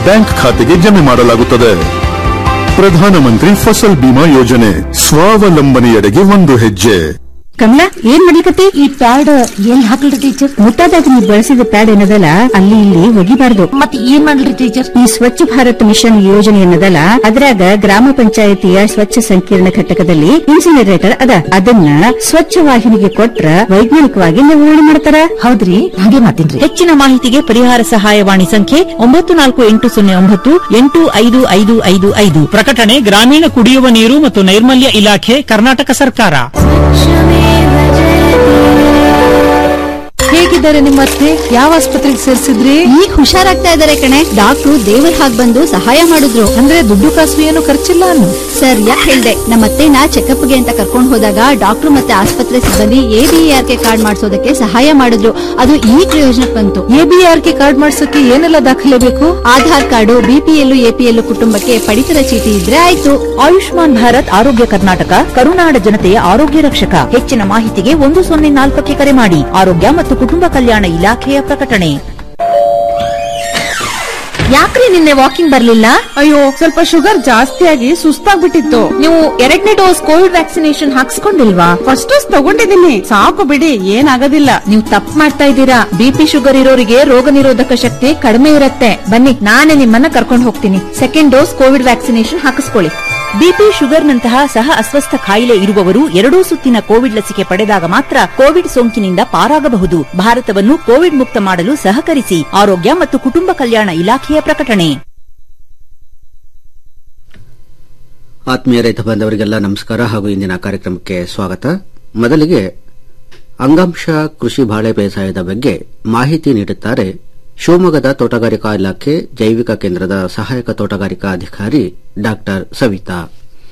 Bank ಖಾತೆಗೆ ಜಮೆ ಮಾಡಲಾಗುತ್ತದೆ ಪ್ರಧಾನಮಂತ್ರಿ ಫಸಲ್ ಬಿಮಾ ಯೋಜನೆ ಸ್ವಾವಲಂಬನೆಯೆಡೆಗೆ ಒಂದು ಹೆಜ್ಜೆ ಕಮಲಾ ಏನ್ ಮಾಡ್ಲಿಕತ್ತಿ ಈ ಪ್ಯಾಡ್ ಎಲ್ಲಿ ಹಾಕಲ್ರಿ ಟೀಚರ್ ಮುಟ್ಟಾದಾಗ ನೀವು ಬಳಸಿದ ಪ್ಯಾಡ್ ಏನದಲ್ಲ ಅಲ್ಲಿ ಇಲ್ಲಿ ಒಗಿಬಾರ್ದು ಮತ್ತೆ ಏನ್ ಮಾಡ್ಲಿ ಟೀಚರ್ ಈ ಸ್ವಚ್ಛ ಭಾರತ್ ಮಿಷನ್ ಯೋಜನೆ ಏನದಲ್ಲ ಅದ್ರಾಗ ಗ್ರಾಮ ಪಂಚಾಯತಿಯ ಸ್ವಚ್ಛ ಸಂಕೀರ್ಣ ಘಟಕದಲ್ಲಿ ಇನ್ಸಿನರೇಟರ್ ಅದ ಅದನ್ನ ಸ್ವಚ್ಛ ವಾಹಿನಿಗೆ ಕೊಟ್ರ ವೈಜ್ಞಾನಿಕವಾಗಿ ನಿರ್ವಹಣೆ ಮಾಡ್ತಾರ ಹೌದ್ರಿ ಹಾಗೆ ಮಾತಿನ್ರಿ ಹೆಚ್ಚಿನ ಮಾಹಿತಿಗೆ ಪರಿಹಾರ ಸಹಾಯವಾಣಿ ಸಂಖ್ಯೆ ಒಂಬತ್ತು ನಾಲ್ಕು ಎಂಟು ಸೊನ್ನೆ ಒಂಬತ್ತು ಎಂಟು ಐದು ಐದು ಐದು ಐದು ಪ್ರಕಟಣೆ ಗ್ರಾಮೀಣ ಕುಡಿಯುವ ನೀರು ಮತ್ತು ನೈರ್ಮಲ್ಯ ಇಲಾಖೆ ಕರ್ನಾಟಕ ಸರ್ಕಾರ ಹೇಗಿದ್ದಾರೆ ನಿಮ್ಮ ಅತ್ತೆ ಯಾವ ಆಸ್ಪತ್ರೆಗೆ ಸೇರಿಸಿದ್ರಿ ಈಗ ಹುಷಾರಾಗ್ತಾ ಇದಾರೆ ಕಣೆ ಡಾಕ್ಟ್ರು ದೇವರ ಹಾಗ್ ಬಂದು ಸಹಾಯ ಮಾಡಿದ್ರು ಅಂದ್ರೆ ದುಡ್ಡು ಕಾಸು ಏನು ಖರ್ಚಿಲ್ಲ ಅನ್ನು ಸರ್ ಯಾಕೆ ಹೇಳ್ದೆ ನಮ್ಮತ್ತೆನ ಚೆಕಪ್ಗೆ ಅಂತ ಕರ್ಕೊಂಡು ಹೋದಾಗ ಡಾಕ್ಟ್ರು ಮತ್ತೆ ಆಸ್ಪತ್ರೆ ಸಿಬ್ಬಂದಿ ಎಬಿಆರ್ ಕೆ ಕಾರ್ಡ್ ಮಾಡಿಸೋದಕ್ಕೆ ಸಹಾಯ ಮಾಡಿದ್ರು ಅದು ಈ ಪ್ರಯೋಜನಕ್ಕೆ ಬಂತು ಎಬಿಆರ್ ಕೆ ಕಾರ್ಡ್ ಮಾಡ್ಸೋಕೆ ಏನೆಲ್ಲ ದಾಖಲೆ ಬೇಕು ಆಧಾರ್ ಕಾರ್ಡು ಬಿಪಿಎಲ್ ಎಪಿಎಲ್ ಕುಟುಂಬಕ್ಕೆ ಪಡಿತರ ಚೀಟಿ ಇದ್ರೆ ಆಯ್ತು ಆಯುಷ್ಮಾನ್ ಭಾರತ್ ಆರೋಗ್ಯ ಕರ್ನಾಟಕ ಕರುನಾಡ ಜನತೆಯ ಆರೋಗ್ಯ ರಕ್ಷಕ ಹೆಚ್ಚಿನ ಮಾಹಿತಿಗೆ ಒಂದು ಸೊನ್ನೆ ನಾಲ್ಕಕ್ಕೆ ಕರೆ ಮಾಡಿ ಆರೋಗ್ಯ ಮತ್ತು ಕುಟುಂಬ ಕಲ್ಯಾಣ ಇಲಾಖೆಯ ಪ್ರಕಟಣೆ ಯಾಕ್ರಿ ನಿನ್ನೆ ವಾಕಿಂಗ್ ಬರ್ಲಿಲ್ಲ ಅಯ್ಯೋ ಸ್ವಲ್ಪ ಶುಗರ್ ಜಾಸ್ತಿ ಆಗಿ ಸುಸ್ತಾಗ್ಬಿಟ್ಟಿತ್ತು ನೀವು ಎರಡನೇ ಡೋಸ್ ಕೋವಿಡ್ ವ್ಯಾಕ್ಸಿನೇಷನ್ ಹಾಕ್ಸ್ಕೊಂಡಿಲ್ವಾ ಫಸ್ಟ್ ಡೋಸ್ ತಗೊಂಡಿದ್ದೀನಿ ಸಾಕು ಬಿಡಿ ಏನಾಗೋದಿಲ್ಲ ನೀವು ತಪ್ಪು ಮಾಡ್ತಾ ಇದ್ದೀರಾ ಬಿಪಿ ಶುಗರ್ ಇರೋರಿಗೆ ರೋಗ ನಿರೋಧಕ ಶಕ್ತಿ ಕಡಿಮೆ ಇರುತ್ತೆ ಬನ್ನಿ ನಾನೇ ನಿಮ್ಮನ್ನ ಕರ್ಕೊಂಡು ಹೋಗ್ತೀನಿ ಸೆಕೆಂಡ್ ಡೋಸ್ ಕೋವಿಡ್ ವ್ಯಾಕ್ಸಿನೇಷನ್ ಹಾಕಿಸ್ಕೊಳ್ಳಿ ಬಿಪಿ ಶುಗರ್ನಂತಹ ಸಹ ಅಸ್ವಸ್ಥ ಕಾಯಿಲೆ ಇರುವವರು ಎರಡೂ ಸುತ್ತಿನ ಕೋವಿಡ್ ಲಸಿಕೆ ಪಡೆದಾಗ ಮಾತ್ರ ಕೋವಿಡ್ ಸೋಂಕಿನಿಂದ ಪಾರಾಗಬಹುದು ಭಾರತವನ್ನು ಕೋವಿಡ್ ಮುಕ್ತ ಮಾಡಲು ಸಹಕರಿಸಿ ಆರೋಗ್ಯ ಮತ್ತು ಕುಟುಂಬ ಕಲ್ಯಾಣ ಇಲಾಖೆಯ ಪ್ರಕಟಣೆ ಆತ್ಮೀಯ ರೈತ ಬಾಂಧವರಿಗೆಲ್ಲ ನಮಸ್ಕಾರ ಹಾಗೂ ಇಂದಿನ ಕಾರ್ಯಕ್ರಮಕ್ಕೆ ಸ್ವಾಗತ ಮೊದಲಿಗೆ ಅಂಗಾಂಶ ಕೃಷಿ ಬಾಳೆ ಬೇಸಾಯದ ಬಗ್ಗೆ ಮಾಹಿತಿ ನೀಡುತ್ತಾರೆ ಶಿವಮೊಗ್ಗದ ತೋಟಗಾರಿಕಾ ಇಲಾಖೆ ಜೈವಿಕ ಕೇಂದ್ರದ ಸಹಾಯಕ ತೋಟಗಾರಿಕಾ ಅಧಿಕಾರಿ ಡಾಕ್ಟರ್ ಸವಿತಾ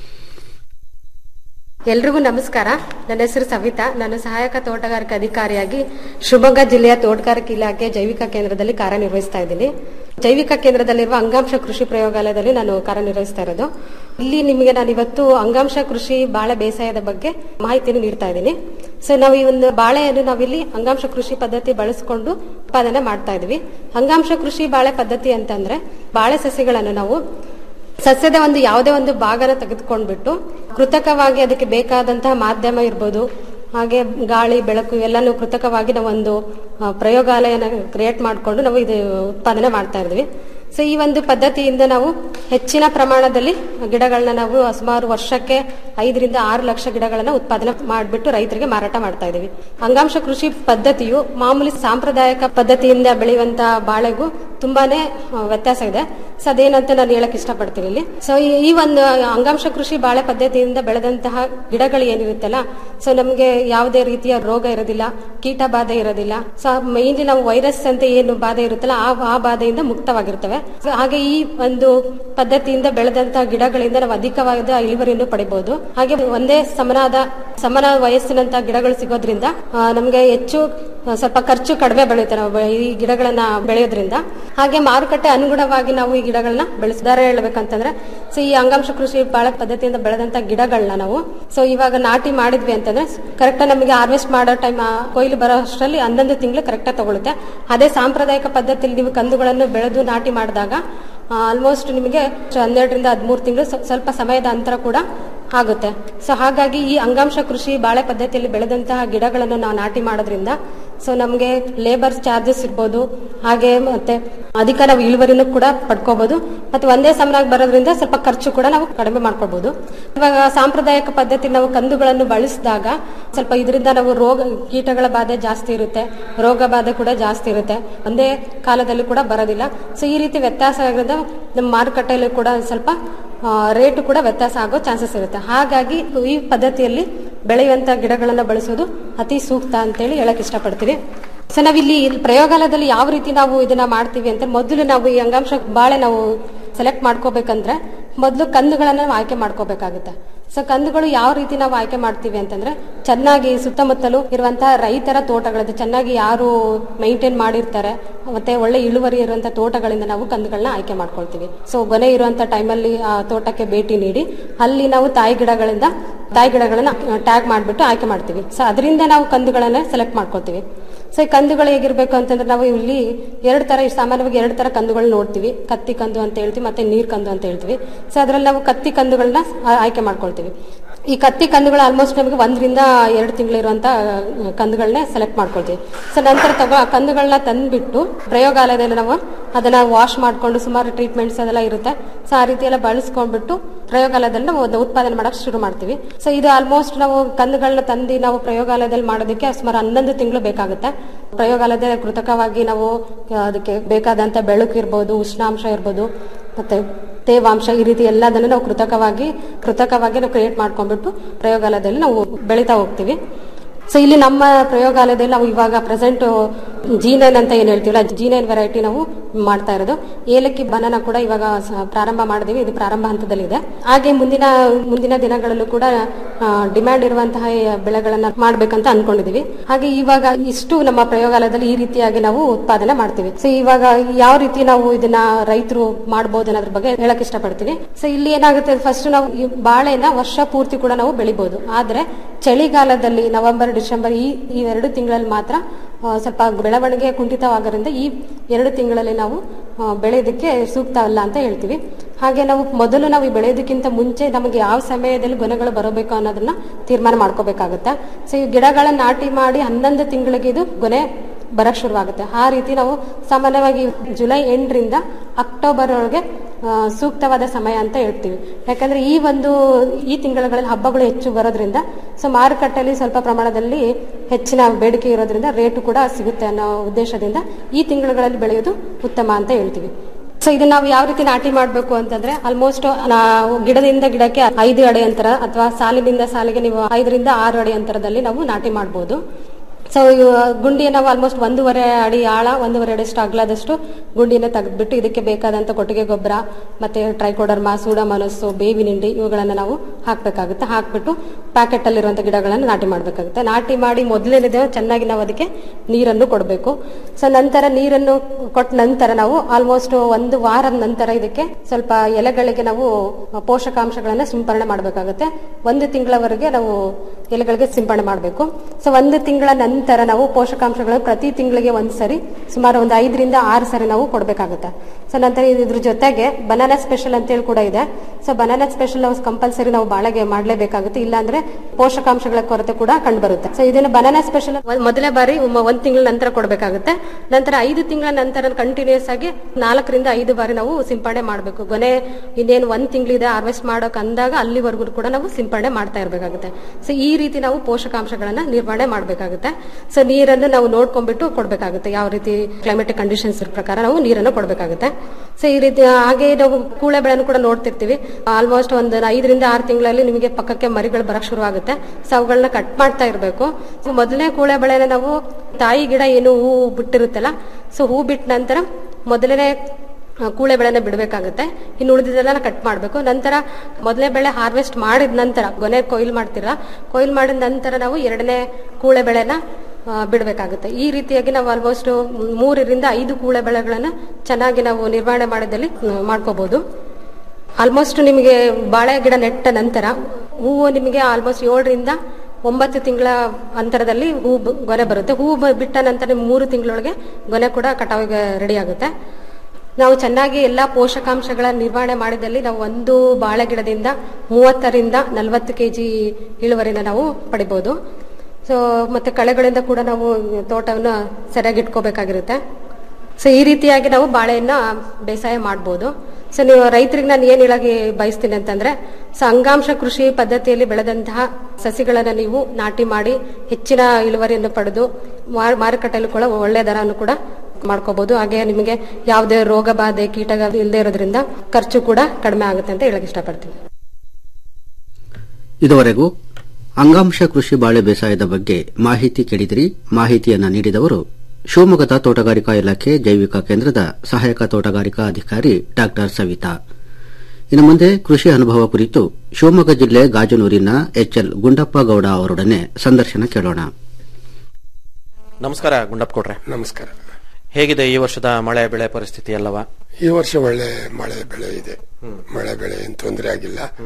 ಎಲ್ರಿಗೂ ನಮಸ್ಕಾರ ನನ್ನ ಹೆಸರು ಸವಿತಾ ನಾನು ಸಹಾಯಕ ತೋಟಗಾರಿಕಾ ಅಧಿಕಾರಿಯಾಗಿ ಶಿವಮೊಗ್ಗ ಜಿಲ್ಲೆಯ ತೋಟಗಾರಿಕೆ ಇಲಾಖೆ ಜೈವಿಕ ಕೇಂದ್ರದಲ್ಲಿ ಕಾರ್ಯನಿರ್ವಹಿಸ್ತಾ ಇದ್ದೀನಿ ಜೈವಿಕ ಕೇಂದ್ರದಲ್ಲಿರುವ ಅಂಗಾಂಶ ಕೃಷಿ ಪ್ರಯೋಗಾಲಯದಲ್ಲಿ ನಾನು ಕಾರ್ಯನಿರ್ವಹಿಸ್ತಾ ಇರೋದು ಇಲ್ಲಿ ನಿಮಗೆ ನಾನು ಇವತ್ತು ಅಂಗಾಂಶ ಕೃಷಿ ಬಾಳೆ ಬೇಸಾಯದ ಬಗ್ಗೆ ಮಾಹಿತಿಯನ್ನು ನೀಡ್ತಾ ಇದ್ದೀನಿ ಸೊ ನಾವು ಈ ಒಂದು ಬಾಳೆಯನ್ನು ನಾವಿಲ್ಲಿ ಅಂಗಾಂಶ ಕೃಷಿ ಪದ್ಧತಿ ಬಳಸಿಕೊಂಡು ಉತ್ಪಾದನೆ ಮಾಡ್ತಾ ಇದೀವಿ ಅಂಗಾಂಶ ಕೃಷಿ ಬಾಳೆ ಪದ್ಧತಿ ಅಂತಂದ್ರೆ ಬಾಳೆ ಸಸ್ಯಗಳನ್ನು ನಾವು ಸಸ್ಯದ ಒಂದು ಯಾವುದೇ ಒಂದು ಭಾಗನ ತೆಗೆದುಕೊಂಡ್ಬಿಟ್ಟು ಕೃತಕವಾಗಿ ಅದಕ್ಕೆ ಬೇಕಾದಂತಹ ಮಾಧ್ಯಮ ಇರ್ಬೋದು ಹಾಗೆ ಗಾಳಿ ಬೆಳಕು ಇವೆಲ್ಲನೂ ಕೃತಕವಾಗಿ ನಾವು ಒಂದು ಆ, ಪ್ರಯೋಗಾಲಯನ ಕ್ರಿಯೇಟ್ ಮಾಡಿಕೊಂಡು ನಾವು ಇದು ಉತ್ಪಾದನೆ ಮಾಡ್ತಾ ಇದ್ವಿ ಸೊ ಈ ಒಂದು ಪದ್ಧತಿಯಿಂದ ನಾವು ಹೆಚ್ಚಿನ ಪ್ರಮಾಣದಲ್ಲಿ ಗಿಡಗಳನ್ನ ನಾವು ಸುಮಾರು ವರ್ಷಕ್ಕೆ ಐದರಿಂದ ಆರು ಲಕ್ಷ ಗಿಡಗಳನ್ನ ಉತ್ಪಾದನೆ ಮಾಡಿಬಿಟ್ಟು ರೈತರಿಗೆ ಮಾರಾಟ ಮಾಡ್ತಾ ಇದೀವಿ ಅಂಗಾಂಶ ಕೃಷಿ ಪದ್ಧತಿಯು ಮಾಮೂಲಿ ಸಾಂಪ್ರದಾಯಿಕ ಪದ್ಧತಿಯಿಂದ ಬೆಳೆಯುವಂತಹ ಬಾಳೆಗೂ ತುಂಬಾನೇ ಆ, ವ್ಯತ್ಯಾಸ ಇದೆ ಸೊ ಅದೇನಂತ ನಾನು ಹೇಳಕ್ ಇಷ್ಟಪಡ್ತೀನಿ ಇಲ್ಲಿ ಸೊ ಈ- ಈ ಒಂದು ಅಂಗಾಂಶ ಕೃಷಿ ಬಾಳೆ ಪದ್ಧತಿಯಿಂದ ಬೆಳೆದಂತಹ ಗಿಡಗಳು ಏನಿರುತ್ತಲ್ಲ ಸೊ ನಮಗೆ ಯಾವುದೇ ರೀತಿಯ ರೋಗ ಇರೋದಿಲ್ಲ ಕೀಟ ಬಾಧೆ ಇರೋದಿಲ್ಲ ಸೊ ಮೈನ್ಲಿ ನಾವು ವೈರಸ್ ಅಂತ ಏನು ಬಾಧೆ ಇರುತ್ತಲ್ಲ ಆ ಆ ಬಾಧೆಯಿಂದ ಮುಕ್ತವಾಗಿರ್ತವೆ So ಹಾಗೆ ಈ ಒಂದು ಪದ್ಧತಿಯಿಂದ ಬೆಳೆದಂತಹ ಗಿಡಗಳಿಂದ ನಾವು ಅಧಿಕವಾದ ಇಳುವರಿಯನ್ನು ಪಡಿಬಹುದು ಹಾಗೆ ಒಂದೇ ಸಮನಾದ ಸಮಾನ ವಯಸ್ಸಿನಂತಹ ಗಿಡಗಳು ಸಿಗೋದ್ರಿಂದ ಆ, ನಮ್ಗೆ ಹೆಚ್ಚು ಆ, ಸ್ವಲ್ಪ ಖರ್ಚು ಕಡಿಮೆ ಬೆಳೆಯುತ್ತೆ ನಾವು ಬೆ- ಈ ಗಿಡಗಳನ್ನ ಬೆಳೆಯೋದ್ರಿಂದ ಹಾಗೆ ಮಾರುಕಟ್ಟೆ ಅನುಗುಣವಾಗಿ ನಾವು ಈ ಗಿಡಗಳನ್ನ ಬೆಳೆಸಿದಾರೆ ಹೇಳ್ಬೇಕಂತಂದ್ರೆ ಸೊ ಈ ಅಂಗಾಂಶ ಕೃಷಿ ಬಾಳೆ ಪದ್ಧತಿಯಿಂದ ಬೆಳೆದಂತ ಗಿಡಗಳನ್ನ ನಾವು ಸೊ ಇವಾಗ ನಾಟಿ ಮಾಡಿದ್ವಿ ಅಂತಂದ್ರೆ ಕರೆಕ್ಟ್ ನಮಗೆ ಹಾರ್ವೆಸ್ಟ್ ಮಾಡೋ ಟೈಮ್ ಕೊಯ್ಲು ಬರೋ ಅಷ್ಟರಲ್ಲಿ ಹನ್ನೊಂದು ತಿಂಗಳು ಕರೆಕ್ಟ್ ತಗೊಳುತ್ತೆ ಅದೇ ಸಾಂಪ್ರದಾಯಿಕ ಪದ್ಧತಿಯಲ್ಲಿ ನೀವು ಕಂದುಗಳನ್ನು ಬೆಳೆದು ನಾಟಿ ಮಾಡಿದಾಗ ಆಲ್ಮೋಸ್ಟ್ ನಿಮಗೆ ಹನ್ನೆರಡರಿಂದ ಹದಿಮೂರು ತಿಂಗಳು ಸ್ವಲ್ಪ ಸಮಯದ ಅಂತರ ಕೂಡ ಆಗುತ್ತೆ ಸೊ ಹಾಗಾಗಿ ಈ ಅಂಗಾಂಶ ಕೃಷಿ ಬಾಳೆ ಪದ್ಧತಿಯಲ್ಲಿ ಬೆಳೆದಂತಹ ಗಿಡಗಳನ್ನು ನಾವು ನಾಟಿ ಮಾಡೋದ್ರಿಂದ ಸೊ ನಮಗೆ ಲೇಬರ್ ಚಾರ್ಜಸ್ ಇರ್ಬೋದು ಹಾಗೆ ಮತ್ತೆ ಅಧಿಕ ನಾವು ಇಳುವರಿನೂ ಕೂಡ ಪಡ್ಕೋಬಹುದು ಮತ್ತೆ ಒಂದೇ ಸಮನಾಗಿ ಬರೋದ್ರಿಂದ ಸ್ವಲ್ಪ ಖರ್ಚು ಕೂಡ ನಾವು ಕಡಿಮೆ ಮಾಡ್ಕೋಬಹುದು ಇವಾಗ ಸಾಂಪ್ರದಾಯಿಕ ಪದ್ಧತಿ ನಾವು ಕಂದುಗಳನ್ನು ಬಳಸಿದಾಗ ಸ್ವಲ್ಪ ಇದರಿಂದ ನಾವು ರೋಗ ಕೀಟಗಳ ಬಾಧೆ ಜಾಸ್ತಿ ಇರುತ್ತೆ ರೋಗ ಬಾಧೆ ಕೂಡ ಜಾಸ್ತಿ ಇರುತ್ತೆ ಒಂದೇ ಕಾಲದಲ್ಲಿ ಕೂಡ ಬರೋದಿಲ್ಲ ಸೊ ಈ ರೀತಿ ವ್ಯತ್ಯಾಸ ಆಗೋದ್ರಿಂದ ನಮ್ಮ ಮಾರುಕಟ್ಟೆಯಲ್ಲಿ ಕೂಡ ಸ್ವಲ್ಪ ರೇಟ್ ಕೂಡ ವ್ಯತ್ಯಾಸ ಆಗೋ ಚಾನ್ಸಸ್ ಇರುತ್ತೆ ಹಾಗಾಗಿ ಈ ಪದ್ಧತಿಯಲ್ಲಿ ಬೆಳೆಯುವಂತ ಗಿಡಗಳನ್ನ ಬಳಸೋದು ಅತಿ ಸೂಕ್ತ ಅಂತೇಳಿ ಹೇಳಕ್ ಇಷ್ಟಪಡ್ತೀನಿ ಸೊ ನಾವಿಲ್ಲಿ ಪ್ರಯೋಗಾಲಯದಲ್ಲಿ ಯಾವ ರೀತಿ ನಾವು ಇದನ್ನ ಮಾಡ್ತೀವಿ ಅಂತ ಮೊದಲು ನಾವು ಈ ಅಂಗಾಂಶ ಬಾಳೆ ನಾವು ಸೆಲೆಕ್ಟ್ ಮಾಡ್ಕೋಬೇಕಂದ್ರೆ ಮೊದಲು ಕಂದುಗಳನ್ನ ನಾವು ಆಯ್ಕೆ ಮಾಡ್ಕೋಬೇಕಾಗುತ್ತೆ ಸೊ ಕಂದುಗಳು ಯಾವ ರೀತಿ ನಾವು ಆಯ್ಕೆ ಮಾಡ್ತೀವಿ ಅಂತಂದ್ರೆ ಚೆನ್ನಾಗಿ ಸುತ್ತಮುತ್ತಲು ಇರುವಂತಹ ರೈತರ ತೋಟಗಳದ್ದು ಚೆನ್ನಾಗಿ ಯಾರು ಮೈಂಟೈನ್ ಮಾಡಿರ್ತಾರೆ ಮತ್ತೆ ಒಳ್ಳೆ ಇಳುವರಿ ಇರುವಂತಹ ತೋಟಗಳಿಂದ ನಾವು ಕಂದುಗಳನ್ನ ಆಯ್ಕೆ ಮಾಡ್ಕೊಳ್ತೀವಿ ಸೊ ಗೊನೆ ಇರುವಂತ ಟೈಮಲ್ಲಿ ಆ ತೋಟಕ್ಕೆ ಭೇಟಿ ನೀಡಿ ಅಲ್ಲಿ ನಾವು ತಾಯಿ ಗಿಡಗಳಿಂದ ತಾಯಿ ಗಿಡಗಳನ್ನ ಟ್ಯಾಗ್ ಮಾಡಿಬಿಟ್ಟು ಆಯ್ಕೆ ಮಾಡ್ತೀವಿ ಸೊ ಅದರಿಂದ ನಾವು ಕಂದುಗಳನ್ನ ಸೆಲೆಕ್ಟ್ ಮಾಡ್ಕೋತೀವಿ ಸೊ ಈ ಕಂದುಗಳು ಹೇಗಿರ್ಬೇಕು ಅಂತಂದ್ರೆ ನಾವು ಇಲ್ಲಿ ಎರಡು ತರ ಸಾಮಾನ್ಯವಾಗಿ ಎರಡು ತರ ಕಂದುಗಳು ನೋಡ್ತೀವಿ ಕತ್ತಿ ಕಂದು ಅಂತ ಹೇಳ್ತೀವಿ ಮತ್ತೆ ನೀರ್ ಕಂದು ಅಂತ ಹೇಳ್ತೀವಿ ಸೊ ಅದ್ರಲ್ಲಿ ನಾವು ಕತ್ತಿ ಕಂದುಗಳನ್ನ ಆ- ಆಯ್ಕೆ ಮಾಡ್ಕೊಳ್ತೀವಿ ಈ ಕತ್ತಿ ಕಂದುಗಳು ಆಲ್ಮೋಸ್ಟ್ ನಮಗೆ ಒಂದರಿಂದ ಎರಡು ತಿಂಗಳಿರುವಂತ ಕಂದುಗಳನ್ನೇ ಸೆಲೆಕ್ಟ್ ಮಾಡ್ಕೊಳ್ತೀವಿ ಸೊ ನಂತರ ತಗೋ ಆ ಕಂದುಗಳನ್ನ ತಂದ್ಬಿಟ್ಟು ಪ್ರಯೋಗಾಲಯದಲ್ಲಿ ನಾವು ಅದನ್ನ ವಾಶ್ ಮಾಡ್ಕೊಂಡು ಸುಮಾರು ಟ್ರೀಟ್ಮೆಂಟ್ಸ್ ಅದೆಲ್ಲ ಇರುತ್ತೆ ಸೊ ಆ ರೀತಿ ಎಲ್ಲ ಬಳಸ್ಕೊಂಡ್ಬಿಟ್ಟು ಪ್ರಯೋಗಾಲಯದಲ್ಲಿ ನಾವು ಒಂದು ಉತ್ಪಾದನೆ ಮಾಡಕ್ ಶುರು ಮಾಡ್ತೀವಿ ಸೊ ಇದು ಆಲ್ಮೋಸ್ಟ್ ನಾವು ಕಂದುಗಳನ್ನ ತಂದು ನಾವು ಪ್ರಯೋಗಾಲಯದಲ್ಲಿ ಮಾಡೋದಕ್ಕೆ ಸುಮಾರು ಹನ್ನೊಂದು ತಿಂಗಳು ಬೇಕಾಗುತ್ತೆ ಪ್ರಯೋಗಾಲಯದಲ್ಲಿ ಕೃತಕವಾಗಿ ನಾವು ಆ, ಅದಕ್ಕೆ ಬೇಕಾದಂತ ಬೆಳಕು ಇರ್ಬೋದು ಉಷ್ಣಾಂಶ ಇರ್ಬೋದು ಮತ್ತೆ ತೇವಾಂಶ ಈ ರೀತಿ ಎಲ್ಲದನ್ನು ನಾವು ಕೃತಕವಾಗಿ ಕೃತಕವಾಗಿ ನಾವು ಕ್ರಿಯೇಟ್ ಮಾಡ್ಕೊಂಡ್ಬಿಟ್ಟು ಪ್ರಯೋಗಾಲಯದಲ್ಲಿ ನಾವು ಬೆಳೀತಾ ಹೋಗ್ತೀವಿ ಸೊ ಇಲ್ಲಿ ನಮ್ಮ ಪ್ರಯೋಗಾಲಯದಲ್ಲಿ ನಾವು ಇವಾಗ ಪ್ರೆಸೆಂಟ್ ಜೀನೈನ್ ಅಂತ ಏನ್ ಹೇಳ್ತೀವಲ್ಲ ಜೀನೈನ್ ವೆರೈಟಿ ನಾವು ಮಾಡ್ತಾ ಇರೋದು ಏಲಕ್ಕಿ ಬನಾನ ಕೂಡ ಇವಾಗ ಸ- ಪ್ರಾರಂಭ ಮಾಡಿದೀವಿ ಇದು ಪ್ರಾರಂಭ ಹಂತದಲ್ಲಿದೆ ಹಾಗೆ ಮುಂದಿನ ಮುಂದಿನ ದಿನಗಳಲ್ಲೂ ಕೂಡ ಡಿಮ್ಯಾಂಡ್ ಇರುವಂತಹ ಬೆಳೆಗಳನ್ನ ಮಾಡ್ಬೇಕಂತ ಅನ್ಕೊಂಡಿದೀವಿ ಹಾಗೆ ಇವಾಗ ಇಷ್ಟು ನಮ್ಮ ಪ್ರಯೋಗಾಲಯದಲ್ಲಿ ಈ ರೀತಿಯಾಗಿ ನಾವು ಉತ್ಪಾದನೆ ಮಾಡ್ತೀವಿ ಸೊ ಇವಾಗ ಯಾವ ರೀತಿ ನಾವು ಇದನ್ನ ರೈತರು ಮಾಡಬಹುದು ಅನ್ನೋದ್ರ ಬಗ್ಗೆ ಹೇಳಕ್ ಇಷ್ಟಪಡ್ತೀನಿ ಸೊ ಇಲ್ಲಿ ಏನಾಗುತ್ತೆ ಫಸ್ಟ್ ನಾವು ಈ ಬಾಳೆನ ವರ್ಷ ಪೂರ್ತಿ ಕೂಡ ನಾವು ಬೆಳಿಬಹುದು ಆದ್ರೆ ಚಳಿಗಾಲದಲ್ಲಿ ನವೆಂಬರ್ ಡಿಸೆಂಬರ್ ಈ ಈ ಎರಡು ತಿಂಗಳಲ್ಲಿ ಮಾತ್ರ ಆ, ಸ್ವಲ್ಪ ಬೆಳವಣಿಗೆ ಕುಂಠಿತವಾಗೋದ್ರಿಂದ ಈ ಎರಡು ತಿಂಗಳಲ್ಲಿ ನಾವು ಆ, ಬೆಳೆಯೋದಕ್ಕೆ ಸೂಕ್ತ ಅಲ್ಲ ಅಂತ ಹೇಳ್ತೀವಿ ಹಾಗೆ ನಾವು ಮೊದಲು ನಾವು ಈ ಬೆಳೆಯೋದಕ್ಕಿಂತ ಮುಂಚೆ ನಮಗೆ ಯಾವ ಸಮಯದಲ್ಲಿ ಗೊನೆಗಳು ಬರಬೇಕು ಅನ್ನೋದನ್ನ ತೀರ್ಮಾನ ಮಾಡ್ಕೋಬೇಕಾಗುತ್ತೆ ಸೊ ಈ ಗಿಡಗಳನ್ನ ನಾಟಿ ಮಾಡಿ ಹನ್ನೊಂದು ತಿಂಗಳಿಗೆ ಇದು ಗೊನೆ ಬರಕ್ ಶುರುವಾಗುತ್ತೆ ಆ ರೀತಿ ನಾವು ಸಾಮಾನ್ಯವಾಗಿ ಜುಲೈ ಎಂಟರಿಂದ ಅಕ್ಟೋಬರ್ ಒಳಗೆ ಆ, ಸೂಕ್ತವಾದ ಸಮಯ ಅಂತ ಹೇಳ್ತೀವಿ ಯಾಕಂದ್ರೆ ಈ ಒಂದು ಈ ತಿಂಗಳುಗಳಲ್ಲಿ ಹಬ್ಬಗಳು ಹೆಚ್ಚು ಬರೋದ್ರಿಂದ ಸೊ ಮಾರುಕಟ್ಟೆಯಲ್ಲಿ ಸ್ವಲ್ಪ ಪ್ರಮಾಣದಲ್ಲಿ ಹೆಚ್ಚಿನ ಬೇಡಿಕೆ ಇರೋದ್ರಿಂದ ರೇಟು ಕೂಡ ಸಿಗುತ್ತೆ ಅನ್ನೋ ಉದ್ದೇಶದಿಂದ ಈ ತಿಂಗಳುಗಳಲ್ಲಿ ಬೆಳೆಯೋದು ಉತ್ತಮ ಅಂತ ಹೇಳ್ತೀವಿ ಸೊ ಇದನ್ನ ನಾವು ಯಾವ ರೀತಿ ನಾಟಿ ಮಾಡಬೇಕು ಅಂತಂದ್ರೆ ಆಲ್ಮೋಸ್ಟ್ ನಾವು ಗಿಡದಿಂದ ಗಿಡಕ್ಕೆ ಐದು ಅಡಿ ಅಂತರ ಅಥವಾ ಸಾಲಿನಿಂದ ಸಾಲಿಗೆ ನೀವು ಐದರಿಂದ ಆರು ಅಡಿ ಅಂತರದಲ್ಲಿ ನಾವು ನಾಟಿ ಮಾಡಬಹುದು ಸೊ ಗುಂಡಿಯ ನಾವು ಆಲ್ಮೋಸ್ಟ್ ಒಂದೂವರೆ ಅಡಿ ಆಳ ಒಂದೂವರೆ ಅಡಿಷ್ಟು ಅಗಲದಷ್ಟು ಗುಂಡಿನ ತೆಗೆದ್ಬಿಟ್ಟು ಇದಕ್ಕೆ ಬೇಕಾದಂತ ಕೊಟ್ಟಿಗೆ ಗೊಬ್ಬರ ಮತ್ತೆ ಟ್ರೈಕೋಡರ್ಮಾ ಸೂಡಮನಸ್ಸು ಬೇವಿನ ಹಿಂಡಿ ಇವುಗಳನ್ನ ನಾವು ಹಾಕ್ಬೇಕಾಗುತ್ತೆ ಹಾಕ್ಬಿಟ್ಟು ಪ್ಯಾಕೆಟ್ ಅಲ್ಲಿರುವಂತ ಗಿಡಗಳನ್ನು ನಾಟಿ ಮಾಡಬೇಕಾಗುತ್ತೆ ನಾಟಿ ಮಾಡಿ ಮೊದಲನೇದೇ ಚೆನ್ನಾಗಿ ನಾವು ಅದಕ್ಕೆ ನೀರನ್ನು ಕೊಡಬೇಕು ಸೊ ನಂತರ ನೀರನ್ನು ಕೊಟ್ಟ ನಂತರ ನಾವು ಆಲ್ಮೋಸ್ಟ್ ಒಂದು ವಾರದ ನಂತರ ಇದಕ್ಕೆ ಸ್ವಲ್ಪ ಎಲೆಗಳಿಗೆ ನಾವು ಪೋಷಕಾಂಶಗಳನ್ನ ಸಿಂಪರಣೆ ಮಾಡಬೇಕಾಗುತ್ತೆ ಒಂದು ತಿಂಗಳವರೆಗೆ ನಾವು ಎಲೆಗಳಿಗೆ ಸಿಂಪರಣೆ ಮಾಡಬೇಕು ಸೊ ಒಂದು ತಿಂಗಳ ನಂತರ ನಾವು ಪೋಷಕಾಂಶಗಳು ಪ್ರತಿ ತಿಂಗಳಿಗೆ ಒಂದ್ಸರಿ ಸುಮಾರು ಒಂದು ಐದರಿಂದ ಆರು ಸರಿ ನಾವು ಕೊಡಬೇಕಾಗುತ್ತೆ ಸೊ ನಂತರ ಇದ್ರ ಜೊತೆಗೆ ಬನಾನಾ ಸ್ಪೆಷಲ್ ಅಂತೇಳಿ ಕೂಡ ಇದೆ ಸೊ ಬನಾನಾ ಸ್ಪೆಷಲ್ ನಾವು ಕಂಪಲ್ಸರಿ ನಾವು ಬಾಳೆಗೆ ಮಾಡಲೇಬೇಕಾಗುತ್ತೆ ಇಲ್ಲಾಂದ್ರೆ ಪೋಷಕಾಂಶಗಳ ಕೊರತೆ ಕೂಡ ಕಂಡು ಬರುತ್ತೆ ಸೊ ಇದನ್ನ ಬನಾನಾ ಸ್ಪೆಷಲ್ ಮೊದಲನೇ ಬಾರಿ ಒಮ್ಮ- ಒಂದ್ ತಿಂಗಳ ನಂತರ ಕೊಡಬೇಕಾಗುತ್ತೆ ನಂತರ ಐದು ತಿಂಗಳ ನಂತರ ಕಂಟಿನ್ಯೂಸ್ ಆಗಿ ನಾಲ್ಕರಿಂದ ಐದು ಬಾರಿ ನಾವು ಸಿಂಪಡಣೆ ಮಾಡಬೇಕು ಕೊನೆ ಇನ್ನೇನು ಒಂದ್ ತಿಂಗಳಿದೆ ಹಾರ್ವೆಸ್ಟ್ ಮಾಡೋಕೆ ಅಂದಾಗ ಅಲ್ಲಿವರೆಗೂ ಕೂಡ ನಾವು ಸಿಂಪಡಣೆ ಮಾಡ್ತಾ ಇರಬೇಕಾಗುತ್ತೆ ಸೊ ಈ ರೀತಿ ನಾವು ಪೋಷಕಾಂಶಗಳನ್ನ ನಿರ್ವಹಣೆ ಮಾಡಬೇಕಾಗುತ್ತೆ ಸೊ ನೀರನ್ನು ನಾವು ನೋಡ್ಕೊಂಡ್ಬಿಟ್ಟು ಕೊಡಬೇಕಾಗುತ್ತೆ ಯಾವ ರೀತಿ ಕ್ಲೈಮೆಟಿಕ್ ಕಂಡೀಷನ್ಸ್ ಪ್ರಕಾರ ನಾವು ನೀರನ್ನು ಕೊಡಬೇಕಾಗುತ್ತೆ ಸೊ ಈ ರೀತಿ ಹಾಗೆ ನಾವು ಕೂಳೆ ಬೆಳೆನೂ ಕೂಡ ನೋಡ್ತಿರ್ತೀವಿ ಆಲ್ಮೋಸ್ಟ್ ಒಂದು ಐದರಿಂದ ಆರು ತಿಂಗಳಲ್ಲಿ ನಿಮಗೆ ಪಕ್ಕಕ್ಕೆ ಮರಿಗಳು ಬರಕ್ ಶುರು ಆಗುತ್ತೆ ಸೊ ಅವುಗಳನ್ನ ಕಟ್ ಮಾಡ್ತಾ ಇರಬೇಕು ಸೊ ಮೊದಲನೇ ಕೂಳೆ ಬೆಳೆನ ನಾವು ತಾಯಿ ಗಿಡ ಏನು ಹೂ ಬಿಟ್ಟಿರುತ್ತಲ್ಲ ಸೊ ಹೂ ಬಿಟ್ಟ ನಂತರ ಮೊದಲನೇ ಆ, ಕೂಳೆ ಬೆಳೆನ ಬಿಡಬೇಕಾಗುತ್ತೆ ಇನ್ನು ಉಳಿದಿದ್ದೆಲ್ಲ ಕಟ್ ಮಾಡಬೇಕು ನಂತರ ಮೊದಲನೇ ಬೆಳೆ ಹಾರ್ವೆಸ್ಟ್ ಮಾಡಿದ ನಂತರ ಗೊನೆ ಕೊಯ್ಲು ಮಾಡ್ತೀರಾ ಕೊಯ್ಲು ಮಾಡಿದ ನಂತರ ನಾವು ಎರಡನೇ ಕೂಳೆ ಬೆಳೆನ ಆ, ಬಿಡಬೇಕಾಗುತ್ತೆ ಈ ರೀತಿಯಾಗಿ ನಾವು ಆಲ್ಮೋಸ್ಟ್ ಮೂರರಿಂದ ಐದು ಕೂಳೆ ಬೆಳೆಗಳನ್ನ ಚೆನ್ನಾಗಿ ನಾವು ನಿರ್ವಹಣೆ ಮಾಡಿದಲ್ಲಿ ಮಾಡ್ಕೋಬಹುದು ಆಲ್ಮೋಸ್ಟ್ ನಿಮಗೆ ಬಾಳೆ ಗಿಡ ನೆಟ್ಟ ನಂತರ ಹೂವು ನಿಮಗೆ ಆಲ್ಮೋಸ್ಟ್ ಏಳರಿಂದ ಒಂಬತ್ತು ತಿಂಗಳ ಅಂತರದಲ್ಲಿ ಹೂ ಬ- ಗೊನೆ ಬರುತ್ತೆ ಹೂ ಬ- ಬಿಟ್ಟ ನಂತರ ನಿಮ್ಗೆ ಮೂರು ತಿಂಗಳೊಳಗೆ ಗೊನೆ ಕೂಡ ಕಟಾವಿಗೆ ರೆಡಿ ಆಗುತ್ತೆ ನಾವು ಚೆನ್ನಾಗಿ ಎಲ್ಲಾ ಪೋಷಕಾಂಶಗಳ ನಿರ್ವಹಣೆ ಮಾಡಿದಲ್ಲಿ ನಾವು ಒಂದು ಬಾಳೆ ಗಿಡದಿಂದ ಮೂವತ್ತರಿಂದ ನಲವತ್ತು ಕೆಜಿ ಇಳುವರಿನ ನಾವು ಪಡಿಬಹುದು ಸೊ ಮತ್ತೆ ಕಳೆಗಳಿಂದ ಕೂಡ ನಾವು ತೋಟವನ್ನು ಸರಿಯಾಗಿ ಇಟ್ಕೋಬೇಕಾಗಿರುತ್ತೆ ಸೊ ಈ ರೀತಿಯಾಗಿ ನಾವು ಬಾಳೆಯನ್ನ ಬೇಸಾಯ ಮಾಡ್ಬೋದು ಸೊ ನೀವು ರೈತರಿಗೆ ನಾನು ಏನ್ ಹೇಳಕ್ಕೆ ಬಯಸ್ತೀನಿ ಅಂತಂದ್ರೆ ಸೊ ಅಂಗಾಂಶ ಕೃಷಿ ಪದ್ಧತಿಯಲ್ಲಿ ಬೆಳೆದಂತಹ ಸಸಿಗಳನ್ನ ನೀವು ನಾಟಿ ಮಾಡಿ ಹೆಚ್ಚಿನ ಇಳುವರಿಯನ್ನು ಪಡೆದು ಮಾರು- ಮಾರುಕಟ್ಟೆಯಲ್ಲಿ ಕೂಡ ಒಳ್ಳೆ ದರವನ್ನು ಕೂಡ ಮಾಡ್ಕೋಬಹುದು ಹಾಗೆ ನಿಮಗೆ ಯಾವುದೇ ರೋಗ ಬಾಧೆ ಕೀಟ ಇಲ್ಲದೆ ಇರೋದ್ರಿಂದ ಖರ್ಚು ಕೂಡ ಕಡಿಮೆ ಆಗುತ್ತೆ ಅಂತ ಹೇಳಕ್ ಇಷ್ಟಪಡ್ತೀನಿ ಇದುವರೆಗೂ ಅಂಗಾಂಶ ಕೃಷಿ ಬಾಳೆ ಬೇಸಾಯದ ಬಗ್ಗೆ ಮಾಹಿತಿ ಕೇಳಿದಿರಿ ಮಾಹಿತಿಯನ್ನ ನೀಡಿದವರು ಶಿವಮೊಗ್ಗದ ತೋಟಗಾರಿಕಾ ಇಲಾಖೆ ಜೈವಿಕ ಕೇಂದ್ರದ ಸಹಾಯಕ ತೋಟಗಾರಿಕಾ ಅಧಿಕಾರಿ ಡಾ ಸವಿತಾ ಇನ್ನು ಮುಂದೆ ಕೃಷಿ ಅನುಭವ ಕುರಿತು ಶಿವಮೊಗ್ಗ ಜಿಲ್ಲೆ ಗಾಜನೂರಿನ ಎಚ್ಎಲ್ ಗುಂಡಪ್ಪ ಗೌಡ ಅವರೊಡನೆ ಸಂದರ್ಶನ ಕೇಳೋಣ ನಮಸ್ಕಾರ ಗುಂಡಪ್ಪ ಕೊಡ್ರೆ ನಮಸ್ಕಾರ ಹೇಗಿದೆ ಈ ವರ್ಷದ ಮಳೆ ಬೆಳೆ ಪರಿಸ್ಥಿತಿ ಎಲ್ಲವ ಈ ವರ್ಷ ಒಳ್ಳೆ ಮಳೆ ಬೆಳೆ ಇದೆ ಮಳೆ ಬೆಳೆ ಏನು ತೊಂದರೆ ಆಗಿಲ್ಲ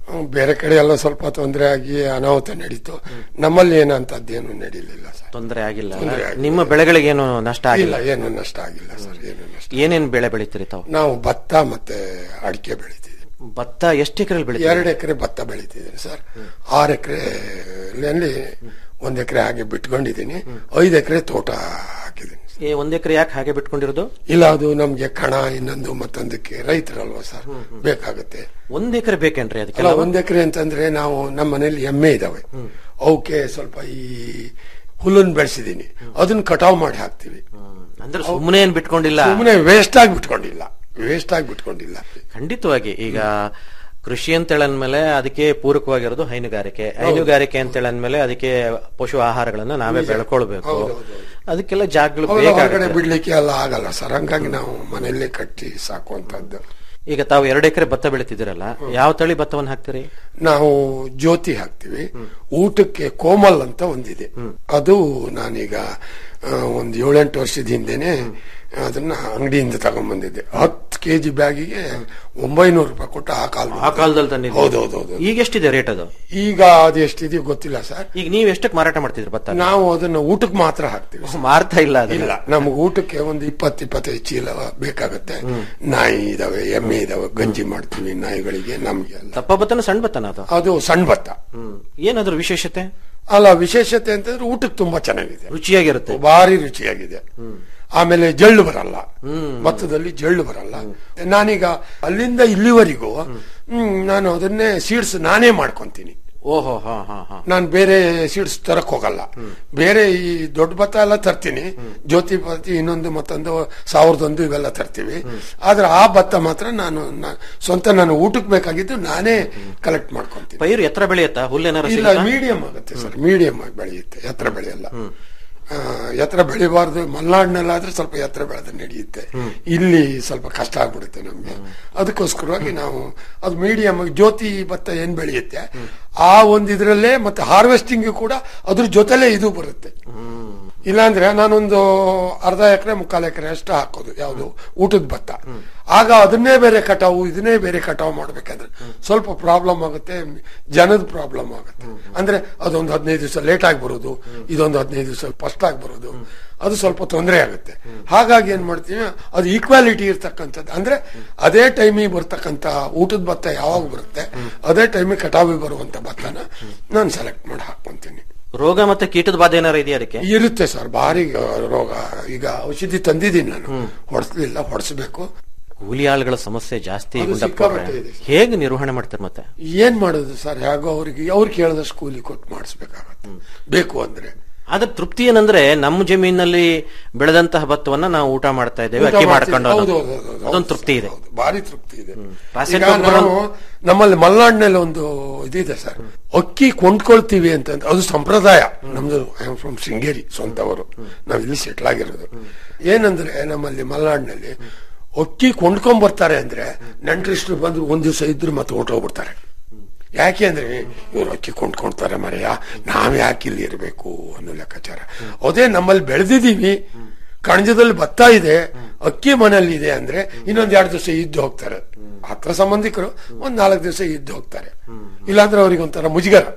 ಹ್ಮ್, ಬೇರೆ ಕಡೆ ಎಲ್ಲ ಸ್ವಲ್ಪ ತೊಂದರೆ ಆಗಿ ಅನಾಹುತ ನಡೀತು ನಮ್ಮಲ್ಲಿ ಏನಂತದ್ದೇನು ನಡೀಲಿಲ್ಲ ಸರ್ ತೊಂದರೆ ಆಗಿಲ್ಲ ತೊಂದ್ರೆ ಆಗಿಲ್ಲ. ನಿಮ್ಮ ಬೆಳೆಗಳಿಗೇನು ನಷ್ಟ ಇಲ್ಲ ಆಗಿಲ್ಲ ಏನು ನಷ್ಟ ಆಗಿಲ್ಲ ಸರ್ ಏನು ನಷ್ಟ ಏನೇನ್ ಬೆಳೆ ಬೆಳಿತೀರಿ ತಾವು ನಾವು ಭತ್ತ ಮತ್ತೆ ಅಡಿಕೆ ಬೆಳಿತೀವಿ ಭತ್ತ ಎಷ್ಟು ಎಕರೆ ಬೆಳಿತೀರಿ ಎರಡು ಎಕರೆ ಭತ್ತ ಬೆಳಿತಿದ್ದೀನಿ ಸರ್ ಆರು ಎಕರೆ ಅಲ್ಲಿ ಒಂದ್ ಎಕರೆ ಹಾಗೆ ಬಿಟ್ಕೊಂಡಿದ್ದೀನಿ ಐದು ಎಕರೆ ತೋಟ ಹಾಕಿದ್ದೀನಿ ಏ ಒಂದ್ ಎಕರೆ ಯಾಕೆ ಹಾಗೆ ಬಿಟ್ಕೊಂಡಿರೋದು ಇಲ್ಲ ಅದು ನಮ್ಗೆ ಕಣ ಇನ್ನೊಂದು ಮತ್ತೊಂದಕ್ಕೆ ರೈತರಲ್ವಾ ಸರ್ ಬೇಕಾಗುತ್ತೆ ಒಂದ್ ಎಕರೆ ಬೇಕೇನ್ರಿ ಅಲ್ಲ ಅದಕ್ಕೆಲ್ಲ ಒಂದ್ ಎಕರೆ ಅಂತಂದ್ರೆ ನಾವು ನಮ್ಮ ಮನೇಲಿ ಎಮ್ಮೆ ಇದಾವೆ ಅವಕ್ಕೆ ಸ್ವಲ್ಪ ಈ ಹುಲ್ಲನ್ನು ಬೆಳೆಸಿದೀನಿ ಅದನ್ನ ಕಟಾವ್ ಮಾಡಿ ಹಾಕ್ತಿವಿ ಅಂದ್ರೆ ಸುಮ್ಮನೆ ಏನ್ ಬಿಟ್ಕೊಂಡಿಲ್ಲ ಸುಮ್ಮನೆ ವೇಸ್ಟ್ ಆಗಿ ಬಿಟ್ಕೊಂಡಿಲ್ಲ ವೇಸ್ಟ್ ಆಗಿ ಬಿಟ್ಕೊಂಡಿಲ್ಲ ಖಂಡಿತವಾಗಿ ಈಗ ಕೃಷಿ ಅಂತ ಹೇಳಂದ್ಮೇಲೆ ಅದಕ್ಕೆ ಪೂರಕವಾಗಿರೋದು ಹೈನುಗಾರಿಕೆ ಹೈನುಗಾರಿಕೆ ಅಂತ ಹೇಳಂದ್ಮೇಲೆ ಅದಕ್ಕೆ ಪಶು ಆಹಾರಗಳನ್ನ ನಾವೇ ಬೆಳ್ಕೊಳ್ಬೇಕು ಅದಕ್ಕೆಲ್ಲ ಜಾಗಗಳು ಅವೆಲ್ಲ ಹೊರಗಡೆ ಬೇಕಾಗುತ್ತೆ ಬಿಡ್ಲಿಕ್ಕೆ ಎಲ್ಲ ಆಗಲ್ಲ ಸರ್ ಹಂಗಾಗಿ ನಾವು ಮನೆಯಲ್ಲೇ ಕಟ್ಟಿ ಸಾಕುವಂತದ್ದು ಈಗ ತಾವು ಎರಡು ಎಕರೆ ಭತ್ತ ಬೆಳಿತಿದ್ದೀರಲ್ಲ ಯಾವ ತಳಿ ಭತ್ತವನ್ನು ಹಾಕ್ತೀರಿ ನಾವು ಜ್ಯೋತಿ ಹಾಕ್ತಿವಿ ಊಟಕ್ಕೆ ಕೋಮಲ್ ಅಂತ ಒಂದಿದೆ ಅದು ನಾನೀಗ ಆ, ಒಂದ್ ಏಳೆಂಟು ವರ್ಷದ ಹಿಂದೆನೆ ಅದನ್ನ ಅಂಗಡಿಯಿಂದ ತಗೊಂಡ್ಬಂದಿದ್ದೆ ಹತ್ತು ಕೆಜಿ ಬ್ಯಾಗಿಗೆ ಒಂಬೈನೂರು ರೂಪಾಯಿ ಕೊಟ್ಟು ಆ ಕಾಲ ಆ ಕಾಲದಲ್ಲಿ ತಂದಿದ್ದೀರಿ? ಹೌದೌದೌದು ಈಗ ಎಷ್ಟಿದೆ ರೇಟ್ ಅದು ಈಗ ಅದು ಎಷ್ಟಿದೆಯೋ ಗೊತ್ತಿಲ್ಲ ಸರ್ ಈಗ ನೀವ್ ಎಷ್ಟಕ್ಕೆ ಮಾರಾಟ ಮಾಡ್ತಿದ್ರಿ ಭತ್ತ ನಾವು ಅದನ್ನ ಊಟಕ್ಕೆ ಮಾತ್ರ ಹಾಕ್ತಿವಿ ಮಾರ್ತಾ ಇಲ್ಲ ಅದನ್ನ. ಇಲ್ಲ ನಮ್ಗೆ ಊಟಕ್ಕೆ ಒಂದು ಇಪ್ಪತ್ತು ಇಪ್ಪತ್ತೈದು ಚೀಲ ಬೇಕಾಗುತ್ತೆ ನಾಯಿ ಇದಾವೆ ಎಮ್ಮೆ ಇದಾವೆ ಗಂಜಿ ಮಾಡ್ತೀವಿ ನಾಯಿಗಳಿಗೆ ನಮ್ಗೆ ಎಲ್ಲ ದಪ್ಪ ಭತ್ತನ ಸಣ್ಣ ಭತ್ತನ ಅದು ಅದು ಸಣ್ಣ ಭತ್ತ ಹ್ಮ್ ಏನಾದ್ರು ವಿಶೇಷತೆ ಅಲ್ಲ ವಿಶೇಷತೆ ಅಂತಂದ್ರೆ ಊಟಕ್ಕೆ ತುಂಬಾ ಚೆನ್ನಾಗಿದೆ ರುಚಿಯಾಗಿರುತ್ತೆ ಭಾರಿ ರುಚಿಯಾಗಿದೆ ಆಮೇಲೆ ಜಳ್ಳು ಬರಲ್ಲ ಭತ್ತದಲ್ಲಿ ಜಳ್ಳು ಬರಲ್ಲ ನಾನೀಗ ಅಲ್ಲಿಂದ ಇಲ್ಲಿವರೆಗೂ ಹ್ಮ್, ನಾನು ಅದನ್ನೇ ಸೀಡ್ಸ್ ನಾನೇ ಮಾಡ್ಕೊಂತೀನಿ ಓಹೋ ಹಾ ಹಾ ಹಾ ನಾನು ಬೇರೆ ಸೀಡ್ಸ್ ತರಕ್ ಹೋಗಲ್ಲ ಬೇರೆ ಈ ದೊಡ್ಡ ಭತ್ತ ಎಲ್ಲ ತರ್ತೀನಿ ಜ್ಯೋತಿ ಪತಿ ಇನ್ನೊಂದು ಮತ್ತೊಂದು ಸಾವಿರದೊಂದು ಇವೆಲ್ಲ ತರ್ತೀವಿ ಆದ್ರೆ ಆ ಭತ್ತ ಮಾತ್ರ ನಾನು ನಾ- ಸ್ವಂತ ನಾನು ಊಟಕ್ಕೆ ಬೇಕಾಗಿದ್ದು ನಾನೇ ಕಲೆಕ್ಟ್ ಮಾಡ್ಕೊಂತೀನಿ ಪೈರು ಎತ್ತರ ಬೆಳೆಯುತ್ತಾ ಹುಲ್ಲೇನಾರು ಇಲ್ಲ ಸಿಗುತ್ತಾ? ಮೀಡಿಯಂ ಆಗುತ್ತೆ ಸರ್ ಮೀಡಿಯಂ ಆಗಿ ಬೆಳೆಯುತ್ತೆ ಎತ್ತರ ಬೆಳೆಯಲ್ಲ ಆ, ಎತ್ತರ ಬೆಳಿಬಾರ್ದು ಮಲೆನಾಡಿನಲ್ಲಾದ್ರೆ ಸ್ವಲ್ಪ ಎತ್ತರ ಬೆಳೆದ್ರೆ ನಡೆಯುತ್ತೆ ಇಲ್ಲಿ ಸ್ವಲ್ಪ ಕಷ್ಟ ಆಗ್ಬಿಡುತ್ತೆ ನಮ್ಗೆ ಅದಕ್ಕೋಸ್ಕರವಾಗಿ ನಾವು ಅದು ಮೀಡಿಯಂ ಜ್ಯೋತಿ ಭತ್ತ ಏನ್ ಬೆಳೆಯುತ್ತೆ ಆ ಒಂದು ಇದ್ರಲ್ಲೇ ಮತ್ತೆ ಹಾರ್ವೆಸ್ಟಿಂಗ್ ಕೂಡ ಅದ್ರ ಜೊತೆಲೇ ಇದು ಬರುತ್ತೆ ಇಲ್ಲಾಂದ್ರೆ ನಾನೊಂದು ಅರ್ಧ ಎಕರೆ ಮುಕ್ಕಾಲು ಎಕರೆ ಅಷ್ಟು ಹಾಕೋದು ಯಾವುದು ಊಟದ ಭತ್ತ ಆಗ ಅದನ್ನೇ ಬೇರೆ ಕಟಾವು ಇದನ್ನೇ ಬೇರೆ ಕಟಾವು ಮಾಡ್ಬೇಕಾದ್ರೆ ಸ್ವಲ್ಪ ಪ್ರಾಬ್ಲಮ್ ಆಗುತ್ತೆ ಜನದ ಪ್ರಾಬ್ಲಮ್ ಆಗುತ್ತೆ ಅಂದ್ರೆ ಅದೊಂದು ಹದಿನೈದು ದಿವಸ ಲೇಟ್ ಆಗಿ ಬರೋದು ಇದೊಂದು ಹದಿನೈದು ದಿವಸ ಫಸ್ಟ್ ಆಗಿ ಬರೋದು ಅದು ಸ್ವಲ್ಪ ತೊಂದರೆ ಆಗುತ್ತೆ ಹಾಗಾಗಿ ಏನ್ ಮಾಡ್ತೀವಿ ಅದು ಈಕ್ವಾಲಿಟಿ ಇರ್ತಕ್ಕಂಥದ್ದು ಅಂದ್ರೆ ಅದೇ ಟೈಮಿಗೆ ಬರ್ತಕ್ಕಂಥ ಊಟದ ಭತ್ತ ಯಾವಾಗ ಬರುತ್ತೆ ಅದೇ ಟೈಮಿಗೆ ಕಟಾವಿಗೆ ಬರುವಂತ ಭತ್ತನ ನಾನು ಸೆಲೆಕ್ಟ್ ಮಾಡಿ ಹಾಕೊಂತೀನಿ ರೋಗ ಮತ್ತೆ ಕೀಟದ ಬಾಧೆ ಏನಾರು ಇದೆಯಾ ಅದಕ್ಕೆ ಇರುತ್ತೆ ಸರ್ ಭಾರಿ ರೋಗ ಈಗ ಔಷಧಿ ತಂದಿದ್ದೀನಿ ನಾನು ಹೊಡ್ಸ್ಲಿಲ್ಲ ಹೊಡ್ಸ್ಬೇಕು ಕೂಲಿ ಆಳುಗಳ ಸಮಸ್ಯೆ ಜಾಸ್ತಿ ಅದು ಗುಂಡಪ್ಪ ಸಿಕ್ಕಾಪಟ್ಟೆ ಅವ್ರೆ. ಇದೆ ಸರ್. ಹೇಗೆ ನಿರ್ವಹಣೆ ಮಾಡ್ತಾರೆ ಮತ್ತೆ ಏನ್ ಮಾಡೋದು ಸರ್ ಹೇಗೋ ಅವ್ರಿಗೆ ಅವ್ರು ಕೇಳಿದಷ್ಟು ಕೂಲಿ ಕೊಟ್ಟು ಮಾಡಿಸ್ಬೇಕಾಗತ್ತೆ ಬೇಕು ಅಂದ್ರೆ ಆದ್ರೆ ತೃಪ್ತಿ ಏನಂದ್ರೆ ನಮ್ಮ ಜಮೀನಲ್ಲಿ ಬೆಳೆದಂತಹ ಭತ್ತವನ್ನ ನಾವು ಊಟ ಮಾಡ್ತಾ ಇದ್ದೇವೆ ಊಟ ಅಕ್ಕಿ ಮಾಡ್ತೀವಿ. ಮಾಡ್ಕೊಂಡು ಹೌದು, ಅನ್ನೋದು. ಹೌದು, ಹೌದು, ಹೌದು. ಅದೊಂದು ತೃಪ್ತಿ ಇದೆ ಹೌದು, ಭಾರಿ ತೃಪ್ತಿ ಇದೆ ರಾಸಾಯನಿಕ ಈಗ ಗೊಬ್ಬರ- ನಾವು ನಮ್ಮಲ್ಲಿ ಮಲೆನಾಡಿನಲ್ಲಿ ಒಂದು ಇದಿದೆ ಸರ್ ಅಕ್ಕಿ ಕೊಂಡ್ಕೊಳ್ತೀವಿ ಅಂತ ಅದು ಸಂಪ್ರದಾಯ ನಮ್ದು ಐ ಆಮ್ ಫ್ರಮ್ ಶೃಂಗೇರಿ ಸ್ವಂತವರು ನಾವ್ ಇಲ್ಲಿ ಸೆಟ್ಲ್ ಆಗಿರೋದು ಏನಂದ್ರೆ ನಮ್ಮಲ್ಲಿ ಮಲೆನಾಡಿನಲ್ಲಿ ಅಕ್ಕಿ ಕೊಂಡ್ಕೊಂಡ್ ಬರ್ತಾರೆ ಅಂದ್ರೆ ನೆಂಟ್ರಿಸ್ಟ್ರು ಬಂದ್ರು ಒಂದ್ ದಿವಸ ಇದ್ರು ಮತ್ತೆ ಹೊರ್ಟೋಗ್ಬಿಡ್ತಾರೆ ಯಾಕೆ ಅಂದ್ರೆ ಇವ್ರು ಅಕ್ಕಿ ಕೊಂಡ್ಕೊಳ್ತಾರೆ ಮರೆಯ ನಾವ್ ಯಾಕೆ ಇಲ್ಲಿ ಇರಬೇಕು ಅನ್ನೋ ಲೆಕ್ಕಾಚಾರ ಅದೇ ನಮ್ಮಲ್ಲಿ ಬೆಳೆದಿದೀವಿ ಕಣಜದಲ್ಲಿ ಭತ್ತ ಇದೆ ಅಕ್ಕಿ ಮನೆಯಲ್ಲಿ ಇದೆ ಅಂದ್ರೆ ಇನ್ನೊಂದ್ ಎರಡು ದಿವಸ ಇದ್ದು ಹೋಗ್ತಾರೆ ಹತ್ರ ಸಂಬಂಧಿಕರು ಒಂದ್ ನಾಲ್ಕು ದಿವಸ ಇದ್ದು ಹೋಗ್ತಾರೆ ಇಲ್ಲಾಂದ್ರೆ ಅವ್ರಿಗೆ ಒಂಥರ ಮುಜುಗರ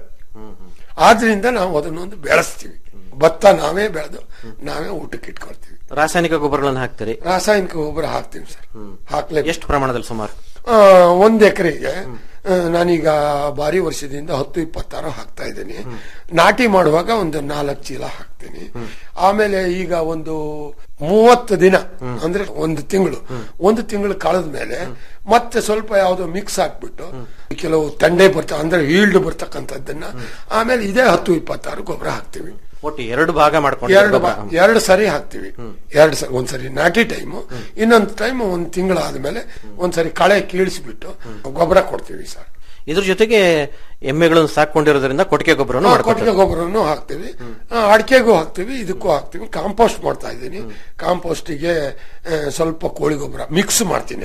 ಆದ್ರಿಂದ ನಾವು ಅದನ್ನೊಂದು ಬೆಳೆಸ್ತೀವಿ ಭತ್ತ ನಾವೇ ಬೆಳೆದು ನಾವೇ ಊಟಕ್ಕೆ ಇಟ್ಕೊಳ್ತೀವಿ ರಾಸಾಯನಿಕ ಗೊಬ್ಬರಗಳನ್ನು ಹಾಕ್ತೀರಿ ರಾಸಾಯನಿಕ ಗೊಬ್ಬರ ಹಾಕ್ತೀವಿ ಸರ್ ಹಾಕ್ಲೇ ಎಷ್ಟು ಪ್ರಮಾಣದಲ್ಲಿ ಸುಮಾರು ಆ, ಒಂದ್ ಎಕರೆಗೆ ನಾನೀಗ ಬಾರಿ ವರ್ಷದಿಂದ ಹತ್ತು ಇಪ್ಪತ್ತಾರು ಹಾಕ್ತಾ ಇದ್ದೀನಿ ನಾಟಿ ಮಾಡುವಾಗ ಒಂದು ನಾಲ್ಕು ಚೀಲ ಹಾಕ್ತೀನಿ ಆಮೇಲೆ ಈಗ ಒಂದು ಮೂವತ್ತು ದಿನ ಅಂದ್ರೆ ಒಂದು ತಿಂಗಳು ಒಂದು ತಿಂಗಳು ಕಳೆದ ಮೇಲೆ ಮತ್ತೆ ಸ್ವಲ್ಪ ಯಾವ್ದೋ ಮಿಕ್ಸ್ ಹಾಕ್ಬಿಟ್ಟು ಕೆಲವು ತಂಡೆ ಬರ್ತಾ ಅಂದ್ರೆ ಈಲ್ಡ್ ಬರ್ತಕ್ಕಂಥದ್ದನ್ನ ಆಮೇಲೆ ಇದೇ ಹತ್ತು ಇಪ್ಪತ್ತಾರು ಗೊಬ್ಬರ ಹಾಕ್ತಿವಿ ಒಟ್ಟು ಎರಡು ಭಾಗ ಮಾಡ್ಕೊಂಡು ಎರಡು ಗೊಬ್ಬರ. ಬಾ- ಎರಡು ಸರಿ ಹಾಕ್ತಿವಿ ಎರಡು ಸರಿ ಒಂದ್ಸರಿ ನಾಟಿ ಟೈಮು ಇನ್ನೊಂದು ಟೈಮ್ ಒಂದ್ ತಿಂಗಳಾದ್ಮೇಲೆ ಒಂದ್ಸರಿ ಕಳೆ ಕೀಳಿಸ್ಬಿಟ್ಟು ಗೊಬ್ಬರ ಕೊಡ್ತೀವಿ ಸರ್ ಇದ್ರ ಜೊತೆಗೆ ಎಮ್ಮೆಗಳನ್ನು ಸಾಕೊಂಡಿರೋದ್ರಿಂದ ಕೊಟ್ಟಿಗೆ ಗೊಬ್ಬರವನ್ನು ಕೊಟ್ಟಿಗೆ ಮಾಡ್ಕೊತಾರೆ ಗೊಬ್ಬರನು ಹಾಕ್ತಿವಿ ಆ, ಅಡಿಕೆಗೂ ಹಾಕ್ತಿವಿ ಇದಕ್ಕೂ ಹಾಕ್ತಿವಿ ಕಾಂಪೋಸ್ಟ್ ಮಾಡ್ತಾ ಇದ್ದೀನಿ ಕಾಂಪೋಸ್ಟಿಗೆ ಆ, ಸ್ವಲ್ಪ ಕೋಳಿ ಗೊಬ್ಬರ ಮಿಕ್ಸ್ ಮಾಡ್ತೀನಿ ಅದು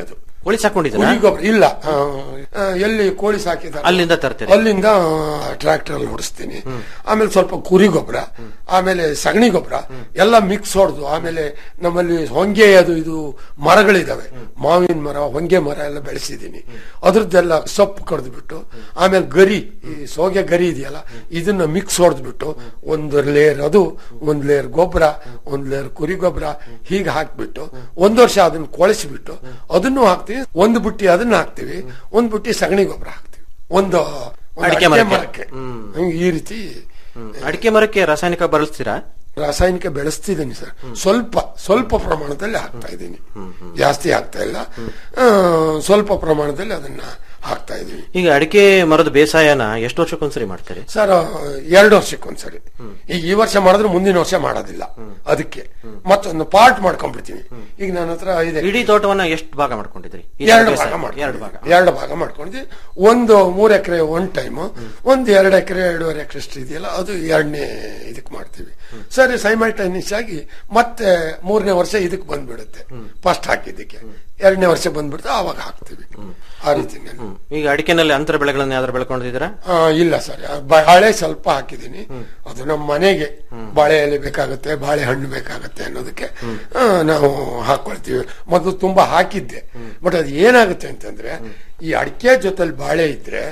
ಕೋಳಿ ಸಾಕೊಂಡಿದ್ದೀರಾ ಕುರಿ ಗೊಬ್ಬರ ಇಲ್ಲ ಆ, ಆ, ಎಲ್ಲಿ ಕೋಳಿ ಸಾಕಿದ್ದಾರೆ ಅಲ್ಲಿಂದ ತರ್ತೀರಿ ಅಲ್ಲಿಂದ ಟ್ರ್ಯಾಕ್ಟರ್ ಅಲ್ಲಿ ಹೊಡಿಸ್ತೀನಿ ಆಮೇಲೆ ಸ್ವಲ್ಪ ಕುರಿ ಗೊಬ್ಬರ ಆಮೇಲೆ ಸಗಣಿ ಗೊಬ್ಬರ ಎಲ್ಲ ಮಿಕ್ಸ್ ಹೊಡೆದು ಆಮೇಲೆ ನಮ್ಮಲ್ಲಿ ಹೊಂಗೆ ಅದು ಇದು ಮರಗಳಿದಾವೆ ಮಾವಿನ ಮರ ಹೊಂಗೆ ಮರ ಎಲ್ಲ ಬೆಳೆಸಿದ್ದೀನಿ ಅದ್ರದ್ದೆಲ್ಲ ಸೊಪ್ಪು ಕಡ್ದು ಬಿಟ್ಟು ಆಮೇಲೆ ಗರಿ ಈ ಸೋಗೆ ಗರಿ ಇದೆಯಲ್ಲ ಇದನ್ನ ಮಿಕ್ಸ್ ಹೊಡೆದ್ಬಿಟ್ಟು ಒಂದು ಲೇಯರ್ ಅದು ಒಂದ್ ಲೇಯರ್ ಗೊಬ್ಬರ ಒಂದ್ ಲೇಯರ್ ಕುರಿ ಗೊಬ್ಬರ ಹೀಗೆ ಹಾಕ್ಬಿಟ್ಟು ಒಂದ್ ವರ್ಷ ಅದನ್ನ ಕೊಳೆಸಿಬಿಟ್ಟು ಅದನ್ನು ಹಾಕ್ತೀವಿ ಒಂದು ಬುಟ್ಟಿ ಅದನ್ನ ಹಾಕ್ತಿವಿ ಒಂದ್ ಬುಟ್ಟಿ ಸಗಣಿ ಗೊಬ್ಬರ ಹಾಕ್ತಿವಿ ಒಂದು ಒಂದು ಅಡಿಕೆ ಅಡಿಕೆ ಮರಕ್ಕೆ. ಮರಕ್ಕೆ ಹಂಗೆ ಈ ರೀತಿ ಅಡಿಕೆ ಮರಕ್ಕೆ ರಾಸಾಯನಿಕ ಬಳಸ್ತೀರಾ ರಾಸಾಯನಿಕ ಬೆಳೆಸ್ತಿದ್ದೀನಿ ಸರ್ ಸ್ವಲ್ಪ ಸ್ವಲ್ಪ ಪ್ರಮಾಣದಲ್ಲಿ ಹಾಕ್ತಾ ಇದ್ದೀನಿ ಜಾಸ್ತಿ ಹಾಕ್ತಾ ಇಲ್ಲ ಆ, ಸ್ವಲ್ಪ ಪ್ರಮಾಣದಲ್ಲಿ ಅದನ್ನ ಹಾಕ್ತಾ ಇದ್ದೀನಿ ಈಗ ಅಡಿಕೆ ಮರದ ಬೇಸಾಯನ ಎಷ್ಟು ವರ್ಷಕ್ಕೊಂದ್ಸರಿ ಮಾಡ್ತೀರಿ ಸರ್ ಎರಡು ವರ್ಷಕ್ಕೊಂದ್ಸರಿ ಈಗ ಈ ವರ್ಷ ಮಾಡಿದ್ರೆ ಮುಂದಿನ ವರ್ಷ ಮಾಡೋದಿಲ್ಲ ಅದಕ್ಕೆ ಮತ್ತೊಂದು ಪಾರ್ಟ್ ಮಾಡ್ಕೊಂಡ್ಬಿಡ್ತೀವಿ ಈಗ ನನ್ನ ಹತ್ರ ಇದೆ ಇಡೀ ತೋಟವನ್ನ ಎಷ್ಟು ಭಾಗ ಮಾಡ್ಕೊಂಡಿದ್ರಿ ಈ ಎರಡು ಬೇಸಾಯ? ಭಾಗ ಮಾಡ್ಕೊಂಡಿದ್ವಿ. ಎರಡು ಭಾಗ ಎರಡು ಭಾಗ ಮಾಡ್ಕೊಂಡಿದ್ವಿ ಒಂದು ಮೂರ್ ಎಕರೆ ಒನ್ ಟೈಮ್ ಒಂದು ಎರಡು ಎಕರೆ ಎರಡೂವರೆ ಎಕರೆ ಅಷ್ಟು ಇದೆಯಲ್ಲ ಅದು ಎರಡನೇ ಇದಕ್ಕೆ ಮಾಡ್ತೀವಿ ಸರಿ ಸೈಮಲ್ಟೈನಿಯಸ್ ಆಗಿ ಮತ್ತೆ ಮೂರನೇ ವರ್ಷ ಇದಕ್ಕೆ ಬಂದ್ಬಿಡುತ್ತೆ ಫಸ್ಟ್ ಹಾಕಿದ್ದಕ್ಕೆ ಎರಡನೇ ವರ್ಷ ಬಂದ್ಬಿಡುತ್ತೆ ಆವಾಗ ಹಾಕ್ತೀವಿ ಆ ರೀತಿ ಹ್ಮ್. ಈಗ ಅಡಿಕೆನಲ್ಲಿ ಅಂತರ ಬೆಳೆಗಳನ್ನ ಯಾವ್ದಾರು ಬೆಳ್ಕೊಂಡಿದ್ದೀರಾ ಆ, ಇಲ್ಲ ಸರ್ ಬಾಳೆ ಸ್ವಲ್ಪ ಹಾಕಿದ್ದೀನಿ ಅದು ನಮ್ಮ ಮನೆಗೆ ಬಾಳೆ ಎಲೆ ಬೇಕಾಗುತ್ತೆ ಬಾಳೆಹಣ್ಣು ಬೇಕಾಗುತ್ತೆ ಅನ್ನೋದಕ್ಕೆ ಆ, ನಾವು ಹಾಕೊಳ್ತೀವಿ ಮೊದಲು ತುಂಬಾ ಹಾಕಿದ್ದೆ ಬಟ್ ಅದು ಏನಾಗುತ್ತೆ ಅಂತಂದ್ರೆ ಈ ಅಡಿಕೆ ಜೊತೆಲಿ ಬಾಳೆ ಇದ್ರೆ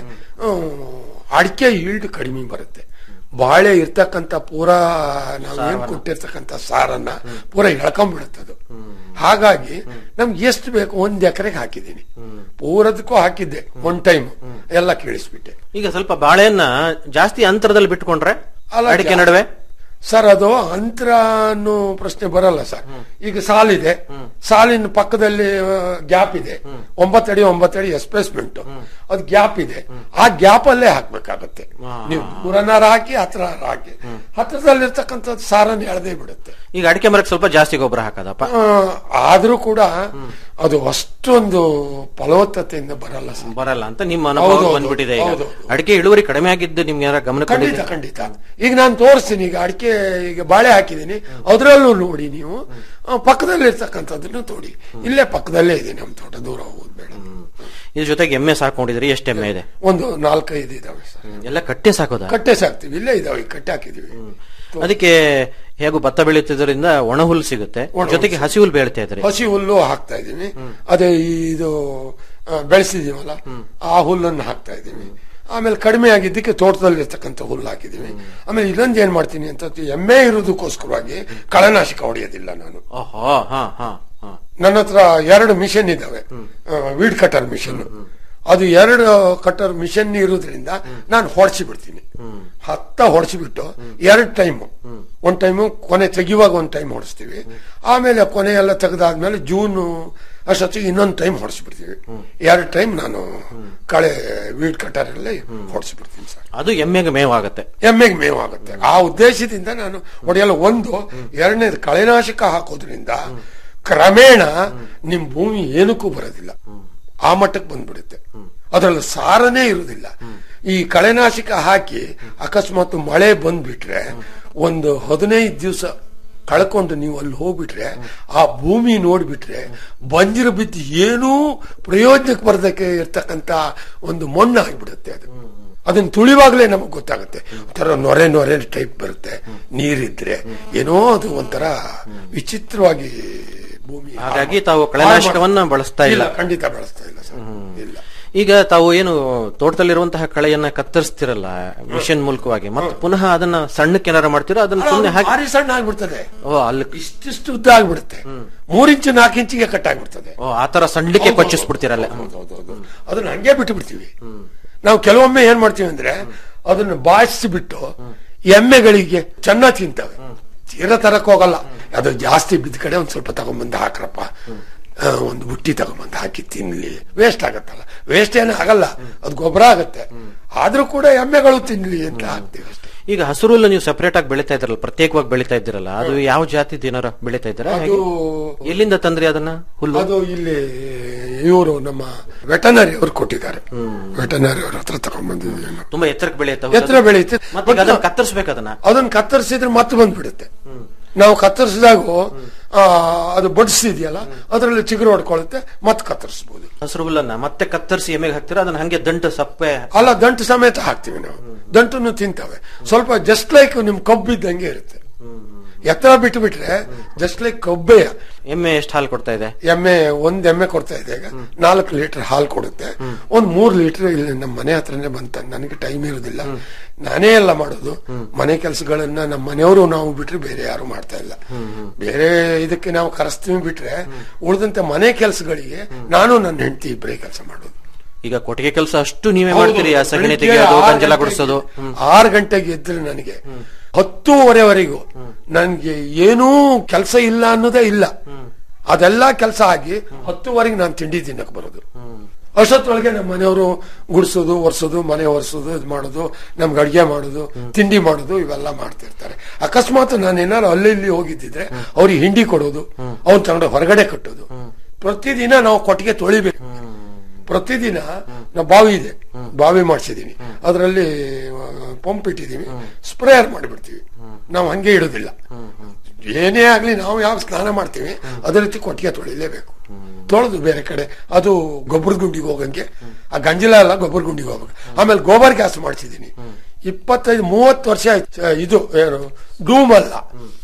ಅಡಿಕೆ ಈಲ್ಡ್ ಕಡಿಮೆ ಬರುತ್ತೆ ಬಾಳೆ ಇರ್ತಕ್ಕಂಥ ಪೂರಾ ನಾವೇನ್ ಕೊಟ್ಟಿರ್ತಕ್ಕಂಥ ಸಾರನ್ನ ಪೂರಾ ಎಳ್ಕೊಂಡ್ಬಿಡುತ್ತದು ಹಾಗಾಗಿ ನಮ್ಗೆ ಎಷ್ಟು ಬೇಕು ಒಂದ್ ಎಕರೆಗೆ ಹಾಕಿದ್ದೀನಿ ಪೂರದಕ್ಕೂ ಹಾಕಿದ್ದೆ ಒನ್ ಟೈಮ್ ಎಲ್ಲ ಕೇಳಿಸ್ಬಿಟ್ಟೆ ಈಗ ಸ್ವಲ್ಪ ಬಾಳೆಯನ್ನ ಜಾಸ್ತಿ ಅಂತರದಲ್ಲಿ ಬಿಟ್ಕೊಂಡ್ರೆ ಅಲ್ಲ, ಅಡಿಕೆ ಜಾ- ನಡುವೆ ಸರ್ ಅದು ಅಂತರ ಅನ್ನೋ ಪ್ರಶ್ನೆ ಬರಲ್ಲ ಸರ್ ಈಗ ಸಾಲಿದೆ ಸಾಲಿನ ಪಕ್ಕದಲ್ಲಿ ಗ್ಯಾಪ್ ಇದೆ ಒಂಬತ್ತಡಿ ಒಂಬತ್ತಡಿ ಎಸ್ಪೇಸ್ಮೆಂಟ್ ಅದು ಗ್ಯಾಪ್ ಇದೆ ಆ ಗ್ಯಾಪ್ ಅಲ್ಲೇ ಹಾಕ್ಬೇಕಾಗತ್ತೆ ನೀವು ಪುರನಾರ ಹಾಕಿ ಹತ್ರ ಹಾಕಿ ಹತ್ರದಲ್ಲಿರ್ತಕ್ಕಂಥದ್ದು ಸಾರನ್ನು ಎಳೆದೇ ಬಿಡುತ್ತೆ ಈಗ ಅಡಿಕೆ ಮರಕ್ಕೆ ಸ್ವಲ್ಪ ಜಾಸ್ತಿ ಗೊಬ್ಬರ ಹಾಕದಪ್ಪ ಆ, ಆದ್ರೂ ಕೂಡ ಅದು ಅಷ್ಟೊಂದು ಫಲವತ್ತತೆಯಿಂದ ಬರಲ್ಲ ಸರ್ ಬರಲ್ಲ ಅಂತ ನಿಮ್ಮ ಅನುಭವ ಹೌದು, ಹೌದು, ಬಂದ್ಬಿಟ್ಟಿದೆ ಈಗ ಹೌದು. ಅಡಿಕೆ ಇಳುವರಿ ಕಡಿಮೆ ಆಗಿದ್ದು ನಿಮ್ಗೆ ಯಾರ ಗಮನ ಖಂಡಿತ ಖಂಡಿತ ಈಗ ನಾನು ತೋರಿಸ್ತೀನಿ ಈಗ ಅಡಿಕೆ ಈಗ ಬಾಳೆ ಹಾಕಿದ್ದೀನಿ ಅದರಲ್ಲೂ ನೋಡಿ ನೀವು ಆ, ಪಕ್ಕದಲ್ಲಿ ಇರ್ತಕ್ಕಂಥದ್ದನ್ನು ತೋಡಿ ಇಲ್ಲೇ ಪಕ್ಕದಲ್ಲೇ ಇದೆ ನಮ್ಮ ತೋಟ ದೂರ ಹೋಗೋದು ಬೇಡ ಇದ್ರ ಜೊತೆಗೆ ಎಮ್ಮೆ ಸಾಕೊಂಡಿದ್ರಿ ಎಷ್ಟು ಎಮ್ಮೆ ಇದೆ ಒಂದು ನಾಲ್ಕೈದು ಇದಾವೆ ಸರ್ ಎಲ್ಲ ಕಟ್ಟೆ ಸಾಕೋದ ಕಟ್ಟೆ ಸಾಕ್ತಿವಿ ಇಲ್ಲೇ ಇದಾವೆ ಈಗ ಕಟ್ಟೆ ಹಾಕಿದೀವಿ ಅದಕ್ಕೆ ಹೇಗೂ ಭತ್ತ ಬೆಳೆಯುತ್ತಿದ್ದರಿಂದ ಒಣ ಹುಲ್ಲು ಸಿಗುತ್ತೆ ಒಣ ಜೊತೆಗೆ ಹಸಿ ಹುಲ್ಲು ಬೆಳಿತಾ ಇದ್ರಿ ಹಸಿ ಹುಲ್ಲು ಹಾಕ್ತಾ ಇದೀವಿ ಅದೇ ಈ- ಇದು ಆ, ಬೆಳೆಸಿದೀವಲ್ಲ ಆ ಹುಲ್ಲನ್ನು ಹಾಕ್ತಾ ಇದೀವಿ ಆಮೇಲೆ ಕಡಿಮೆ ಆಗಿದ್ದಕ್ಕೆ ತೋಟದಲ್ಲಿ ಇರ್ತಕ್ಕಂಥ ಹುಲ್ಲು ಹಾಕಿದೀವಿ ಆಮೇಲೆ ಇನ್ನೊಂದು ಏನ್ ಮಾಡ್ತೀನಿ ಅಂತ ಎಮ್ಮೆ ಇರೋದಕ್ಕೋಸ್ಕರವಾಗಿ ಕಳೆನಾಶಕ ಹೊಡೆಯೋದಿಲ್ಲ ನಾನು ಓಹೋ ಹಾ ಹಾ ಹಾ ನನ್ನ ಹತ್ರ ಎರಡು ಮಿಷನ್ ಇದಾವೆ ವೀಡ್ ಕಟರ್ ಮಿಷನ್ ಅದು ಎರಡು ಕಟರ್ ಮಿಷನ್ ಇರೋದ್ರಿಂದ ನಾನು ಹೊಡ್ಸಿ ಬಿಡ್ತೀನಿ ಹತ್ತ ಹೊಡ್ಸಿಬಿಟ್ಟು ಎರಡು ಟೈಮ್ ಒಂದ್ ಟೈಮ್ ಕೊನೆ ತೆಗಿಯುವಾಗ ಒಂದ್ ಟೈಮ್ ಹೊಡಿಸ್ತೀವಿ ಆಮೇಲೆ ಕೊನೆ ಎಲ್ಲ ತೆಗೆದಾದ್ಮೇಲೆ ಜೂನ್ ಅಷ್ಟೊತ್ತಿಗೆ ಇನ್ನೊಂದು ಟೈಮ್ ಹೊಡಿಸ್ಬಿಡ್ತೀವಿ ಎರಡು ಟೈಮ್ ನಾನು ಕಳೆ ವೀಡ್ ಕಟರ್ ಅಲ್ಲೇ ಹೊಡಿಸ್ಬಿಡ್ತೀನಿ ಸರ್ ಅದು ಎಮ್ಮೆಗೆ ಮೇವಾಗತ್ತೆ ಎಮ್ಮೆಗೆ ಮೇವು ಆಗುತ್ತೆ ಆ ಉದ್ದೇಶದಿಂದ ನಾನು ಹೊಡೆಯಲು ಒಂದು ಎರಡನೇದು ಕಳೆನಾಶಕ ಹಾಕೋದ್ರಿಂದ ಕ್ರಮೇಣ ನಿಮ್ ಭೂಮಿ ಏನಕ್ಕೂ ಬರೋದಿಲ್ಲ ಆ ಮಟ್ಟಕ್ಕೆ ಬಂದ್ಬಿಡುತ್ತೆ ಅದರಲ್ಲಿ ಸಾರನೇ ಇರುವುದಿಲ್ಲ ಈ ಕಳೆನಾಶಕ ಹಾಕಿ ಅಕಸ್ಮಾತ್ ಮಳೆ ಬಂದ್ಬಿಟ್ರೆ ಒಂದು ಹದಿನೈದು ದಿವಸ ಕಳ್ಕೊಂಡು ನೀವು ಅಲ್ಲಿ ಹೋಗ್ಬಿಟ್ರೆ ಆ ಭೂಮಿ ನೋಡ್ಬಿಟ್ರೆ ಬಂಜಿರ ಬಿದ್ದು ಏನೂ ಪ್ರಯೋಜನಕ್ಕೆ ಬರದಕ್ಕೆ ಇರ್ತಕ್ಕಂತ ಒಂದು ಮಣ್ಣು ಆಗ್ಬಿಡುತ್ತೆ ಅದು ಅದನ್ನ ತುಳಿವಾಗಲೇ ನಮಗೆ ಗೊತ್ತಾಗುತ್ತೆ ಒಂಥರ ನೊರೆ ನೊರೆ ಟೈಪ್ ಬರುತ್ತೆ ನೀರಿದ್ರೆ ಏನೋ ಅದು ಒಂಥರ ವಿಚಿತ್ರವಾಗಿ ಭೂಮಿ ಹಾಗಾಗಿ ತಾವು ಕಳೆನಾಶಕವನ್ನ ಬಳಸ್ತಾ ಇಲ್ಲ ಖಂಡಿತ ಬಳಸ್ತಾ ಇಲ್ಲ ಸರ್ ಇಲ್ಲ ಈಗ ತಾವು ಏನು ತೋಟದಲ್ಲಿರುವಂತಹ ಕಳೆಯನ್ನ ಕತ್ತರಿಸ್ತಿರಲ್ಲ ಮಿಷನ್ ಮೂಲಕವಾಗಿ ಮತ್ತೆ ಪುನಃ ಅದನ್ನ ಸಣ್ಣಕ್ಕೆ ಏನಾರ ಮಾಡ್ತೀರಾ ಅದನ್ನ ಸುಮ್ಮನೆ ಹಾಕಿ ಭಾರಿ ಸಣ್ಣ ಆಗ್ಬಿಡ್ತದೆ ಓ ಅಲ್ಲಿ ಇಷ್ಟಿಷ್ಟು ಉದ್ದ ಆಗ್ಬಿಡುತ್ತೆ ಮೂರ್ ಇಂಚು ನಾಲ್ಕು ಇಂಚಿಗೆ ಕಟ್ ಆಗ್ಬಿಡ್ತದೆ ಓ ಆತರ ಸಣ್ಣಕ್ಕೆ ಕೊಚ್ಚಿಸ್ಬಿಡ್ತೀರಲ್ಲ ಹೌದೌದು ಅದನ್ನ ಹಂಗೆ ಬಿಟ್ಟು ಬಿಡ್ತೀವಿ ನಾವು ಕೆಲವೊಮ್ಮೆ ಏನ್ ಮಾಡ್ತೀವಿ ಅಂದ್ರೆ ಅದನ್ನ ಬಾಯಿಸಿ ಬಿಟ್ಟು ಎಮ್ಮೆಗಳಿಗೆ ಚೆನ್ನಾಗಿ ತಿಂತವೆ ತೀರಾ ತರಕ್ ಹೋಗಲ್ಲ ಅದು ಜಾಸ್ತಿ ಬಿದ್ದ ಕಡೆ ಒಂದ್ ಸ್ವಲ್ಪ ತಗೊಂಬಂದು ಹಾಕ್ರಪ್ಪ ಆ, ಒಂದು ಬುಟ್ಟಿ ತಗೊಂಬಂದು ಹಾಕಿ ತಿನ್ಲಿ ವೇಸ್ಟ್ ಆಗತ್ತಲ್ಲ ವೇಸ್ಟ್ ಏನು ಆಗಲ್ಲ ಅದು ಗೊಬ್ಬರ ಆಗತ್ತೆ ಆದ್ರೂ ಕೂಡ ಎಮ್ಮೆಗಳು ತಿನ್ಲಿ ಅಂತ ಹಾಕ್ತೀವಿ ಅಷ್ಟೇ ಈಗ ಹಸಿರು ಹುಲ್ಲು ನೀವು ಸಪರೇಟ್ ಆಗಿ ಬೆಳಿತಾ ಇದ್ರಲ್ಲ ಪ್ರತ್ಯೇಕವಾಗಿ ಬೆಳಿತಾ ಇದ್ದೀರಲ್ಲ ಅದು ಯಾವ ಜಾತಿ ಏನಾರ ಬೆಳಿತಾ ಇದ್ದೀರಾ ಅದು ಹೇಗೆ? ಎಲ್ಲಿಂದ ತಂದ್ರಿ ಅದನ್ನ ಹುಲ್ಲು ಅದು ಇಲ್ಲಿ ಇವರು ನಮ್ಮ ವೆಟನರಿ ಅವರು ಕೊಟ್ಟಿದ್ದಾರೆ ವೆಟನರಿ ಅವ್ರ ಹತ್ರ ತಗೊಂಡ್ಬಂದಿದ್ದೀವಿ ನಾವು. ತುಂಬಾ ಎತ್ತರಕ್ಕೆ ಬೆಳೆಯುತ್ತೆ ಎತ್ತರ ಬೆಳೆಯುತ್ತೆ ಮತ್ತೆ ಈಗ ಅದನ್ನ ಕತ್ತರಿಸ್ಬೇಕು ಅದನ್ನ ಅದನ್ನ ಕತ್ತರಿಸಿದ್ರೆ ಮತ್ತೆ ಬಂದ್ಬಿಡುತ್ತೆ ನಾವು ಕತ್ತರಿಸಿದಾಗೂ ಆ, ಅದು ಬಡಿಸಿದೆಯಲ್ಲ ಅದರಲ್ಲಿ ಚಿಗುರು ಹೊಡ್ಕೊಳ್ಳುತ್ತೆ ಮತ್ತೆ ಕತ್ತರಿಸಬಹುದು ಹಸಿರು ಹುಲ್ಲನ್ನ ಮತ್ತೆ ಕತ್ತರಿಸಿ ಎಮ್ಮೆಗೆ ಹಾಕ್ತೀರಾ ಅದನ್ನ ಹಂಗೆ ದಂಟು ಸಪ್ಪೆ ಅಲ್ಲ ದಂಟು ಸಮೇತ ಹಾಕ್ತಿವಿ ನಾವು ದಂಟನ್ನು ತಿಂತವೆ ಸ್ವಲ್ಪ ಜಸ್ಟ್ ಲೈಕ್ ನಿಮ್ ಕಬ್ಬು ಇದ್ದಂಗೆ ಇರುತ್ತೆ ಎತ್ತರ ಬಿಟ್ಟು ಬಿಟ್ರೆ ಜಸ್ಟ್ ಲೈಕ್ ಕಬ್ಬೆಯ ಎಮ್ಮೆ ಎಷ್ಟು ಹಾಲು ಕೊಡ್ತಾ ಇದೆ ಎಮ್ಮೆ ಒಂದ್ ಎಮ್ಮೆ ಕೊಡ್ತಾ ಇದೆ ಈಗ ನಾಲ್ಕು ಲೀಟರ್ ಹಾಲು ಕೊಡುತ್ತೆ ಒಂದ್ ಮೂರ್ ಲೀಟರ್ ಇಲ್ಲಿ ನಮ್ಮ ಮನೆ ಹತ್ರನೇ ಬಂತ ನನಗೆ ಟೈಮ್ ಇರೋದಿಲ್ಲ ನಾನೇ ಎಲ್ಲ ಮಾಡೋದು ಮನೆ ಕೆಲಸಗಳನ್ನ ನಮ್ಮ ಮನೆಯವರು ನಾವು ಬಿಟ್ರೆ ಬೇರೆ ಯಾರು ಮಾಡ್ತಾ ಇಲ್ಲ ಬೇರೆ ಇದಕ್ಕೆ ನಾವು ಕರೆಸ್ತೀವಿ ಬಿಟ್ರೆ ಉಳಿದಂತೆ ಮನೆ ಕೆಲಸಗಳಿಗೆ ನಾನು ನನ್ನ ಹೆಂಡತಿ ಇಬ್ಬರೇ ಕೆಲಸ ಮಾಡೋದು ಈಗ ಕೊಟ್ಟಿಗೆ ಕೆಲಸ ಅಷ್ಟು ನೀವೇ ಹೌದು. ಮಾಡ್ತೀರಿ ಆ ಸಗಣಿ ಬೆಳಿಗ್ಗೆ ತೆಗೆಯೋದು ಆರು ಗಂಜಲ ಗಂಟೆಗೆ- ಗುಡಿಸೋದು ಆರು ಗಂಟೆಗೆ ಎದ್ರೆ ನನಗೆ ಹತ್ತೂವರೆವರೆಗೂ ನನ್ಗೆ ಏನೂ ಕೆಲಸ ಇಲ್ಲ ಅನ್ನೋದೇ ಇಲ್ಲ ಅದೆಲ್ಲ ಕೆಲಸ ಆಗಿ ಹತ್ತುವರೆಗೆ ನಾನು ತಿಂಡಿ ತಿನ್ನಕ್ ಬರೋದು ಅಷ್ಟೊತ್ತೊಳಗೆ ನಮ್ಮ ಮನೆಯವರು ಗುಡಿಸೋದು ಒರೆಸೋದು ಮನೆ ಒರೆಸೋದು ಇದು ಮಾಡೋದು ನಮ್ಗೆ ಅಡಿಗೆ ಮಾಡೋದು ತಿಂಡಿ ಮಾಡೋದು ಇವೆಲ್ಲ ಮಾಡ್ತಿರ್ತಾರೆ ಅಕಸ್ಮಾತ್ ನಾನು ಏನಾರು ಅಲ್ಲಿ ಇಲ್ಲಿ ಹೋಗಿದ್ದಿದ್ರೆ ಅವ್ರಿಗೆ ಹಿಂಡಿ ಕೊಡೋದು ಅವ್ನ ತಗೊಂಡು ಹೊರಗಡೆ ಕಟ್ಟೋದು ಪ್ರತಿದಿನ ನಾವು ಕೊಟ್ಟಿಗೆ ತೊಳಿಬೇಕು ಪ್ರತಿದಿನ ನಾವು ಬಾವಿ ಇದೆ ಬಾವಿ ಮಾಡಿಸಿದೀನಿ ಅದರಲ್ಲಿ ಪಂಪ್ ಇಟ್ಟಿದೀವಿ ಸ್ಪ್ರೇಯರ್ ಮಾಡಿಬಿಡ್ತೀವಿ ನಾವು ಹಂಗೆ ಇಡೋದಿಲ್ಲ ಏನೇ ಆಗ್ಲಿ ನಾವು ಯಾವ ಸ್ನಾನ ಮಾಡ್ತೀವಿ ಅದೇ ರೀತಿ ಕೊಟ್ಟಿಗೆ ತೊಳಿಲೇಬೇಕು ತೊಳೆದು ಬೇರೆ ಕಡೆ ಅದು ಗೊಬ್ಬರದ ಗುಂಡಿಗೆ ಹೋಗಂಗೆ ಆ ಗಂಜಿಲ ಎಲ್ಲ ಗೊಬ್ಬರ ಗುಂಡಿಗೆ ಹೋಗ್ಬೇಕು ಆಮೇಲೆ ಗೋಬರ್ ಗ್ಯಾಸ್ ಮಾಡಿಸಿದೀನಿ ಇಪ್ಪತ್ತೈದು ಮೂವತ್ತು ವರ್ಷ ಆಯ್ತು ಆ, ಇದು ಏನು ಡೂಮ್ ಅಲ್ಲ